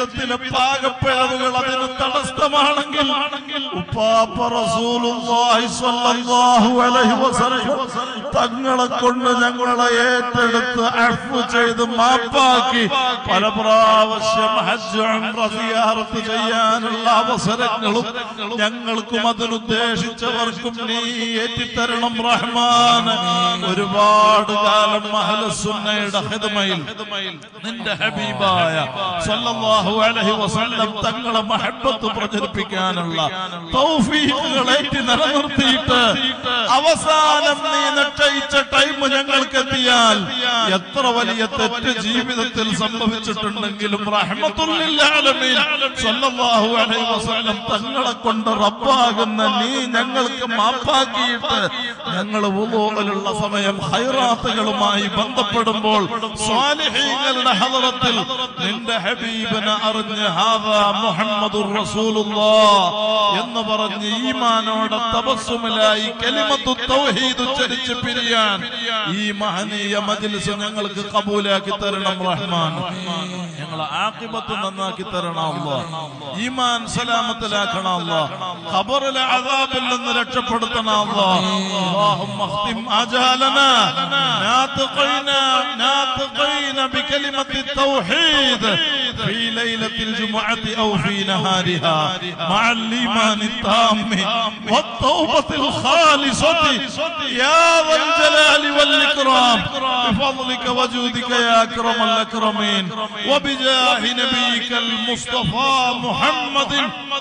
പാകപ്പിഴവുകൾ അതിന് തടസ്സമാണെങ്കിൽ ഉപ്പാപ്പ റസൂലുള്ളാഹി സ്വല്ലല്ലാഹു അലൈഹി വസല്ലം തങ്ങളെ കൊണ്ട് ഞങ്ങളെ ഏറ്റെടുത്ത് അഫ്വ് ചെയ്ത് മാപ്പാക്കി പല പ്രാവശ്യം ഹജ്ജ് ഉംറ സിയാറത്ത് ചെയ്യാനുള്ള അവസരങ്ങളും ഞങ്ങൾക്കും അതിനുദ്ദേശിച്ചവർക്കും നീ ഏറ്റിത്തരണം റഹ്മാൻ ഒരുപാട് കാലം അഹ്ലുസുന്നയുടെ ഹിദ്മയിൽ നിന്റെ ഹബീബായ സല്ലല്ലാഹു അലൈഹി വസല്ലം തങ്ങളെ മഹബ്ബത്ത് പ്രചരിപ്പിക്കാനുള്ള തൗഫീഖുകൾ ഏറ്റി നിലനിർത്തിയിട്ട് അവസാനം നീ നിശ്ചയിച്ച ടൈം ഞങ്ങൾക്ക് എത്തിയാൽ എത്ര വലിയ തെറ്റ് ജീവിതത്തിൽ സംഭവിച്ചിട്ടുണ്ടെങ്കിലും റഹ്മത്തുല്ലിൽ ആലമീൻ സല്ലല്ലാഹു അലൈഹി വസല്ലം തങ്ങളെ കൊണ്ട് റബ്ബാകുന്ന നീ ഞങ്ങൾക്ക് മാപ്പാക്കിയിട്ട് ഞങ്ങൾ വുളൂഇലുള്ള സമയം ഹൈറാത്തുകളുമായി ബന്ധപ്പെടുമ്പോൾ സ്വാലിഹീങ്ങളുടെ ഹദറത്തിൽ നിന്റെ ഹബീബിനെ അറിഞ്ഞ് ഹാദാ മുഹമ്മദുർ റസൂലുള്ളാഹ് എന്ന് പറഞ്ഞ് ഈമാനോടെ തപസ്സുമിലായി കലിമത്തു തൗഹീദ് ഉച്ചരിച്ച് പിരിയാൻ ഈ മഹനീയ മജ്ലിസ് ഞങ്ങൾക്ക് കബൂലാക്കി തരണം റഹ്മാൻ ഞങ്ങളെ ആഖിബത്ത് നന്നാക്കി തരണം അല്ലാഹ് ഈമാൻ സലാമത്തിലാക്കണം അല്ലാഹ് ഖബറിലെ അദാബിൽ നിന്ന് രക്ഷപ്പെടുത്തണം അല്ലാഹ് اللهم اختم آجالنا ناطقين ناطقين بكلمة التوحيد في ليلة الجمعة أو في نهارها مع الإيمان التام والتوبة الخالصة يا ذا الجلال والإكرام بفضلك وجودك يا أكرم الأكرمين وبجاه نبيك المصطفى محمد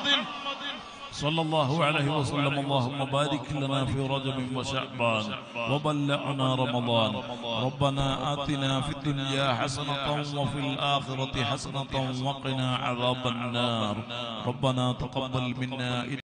صلى الله عليه وسلم اللهم بارك لنا في رجب وشعبان وبلغنا رمضان ربنا آتنا في الدنيا حسنة وفي الآخرة حسنة وقنا عذاب النار ربنا تقبل منا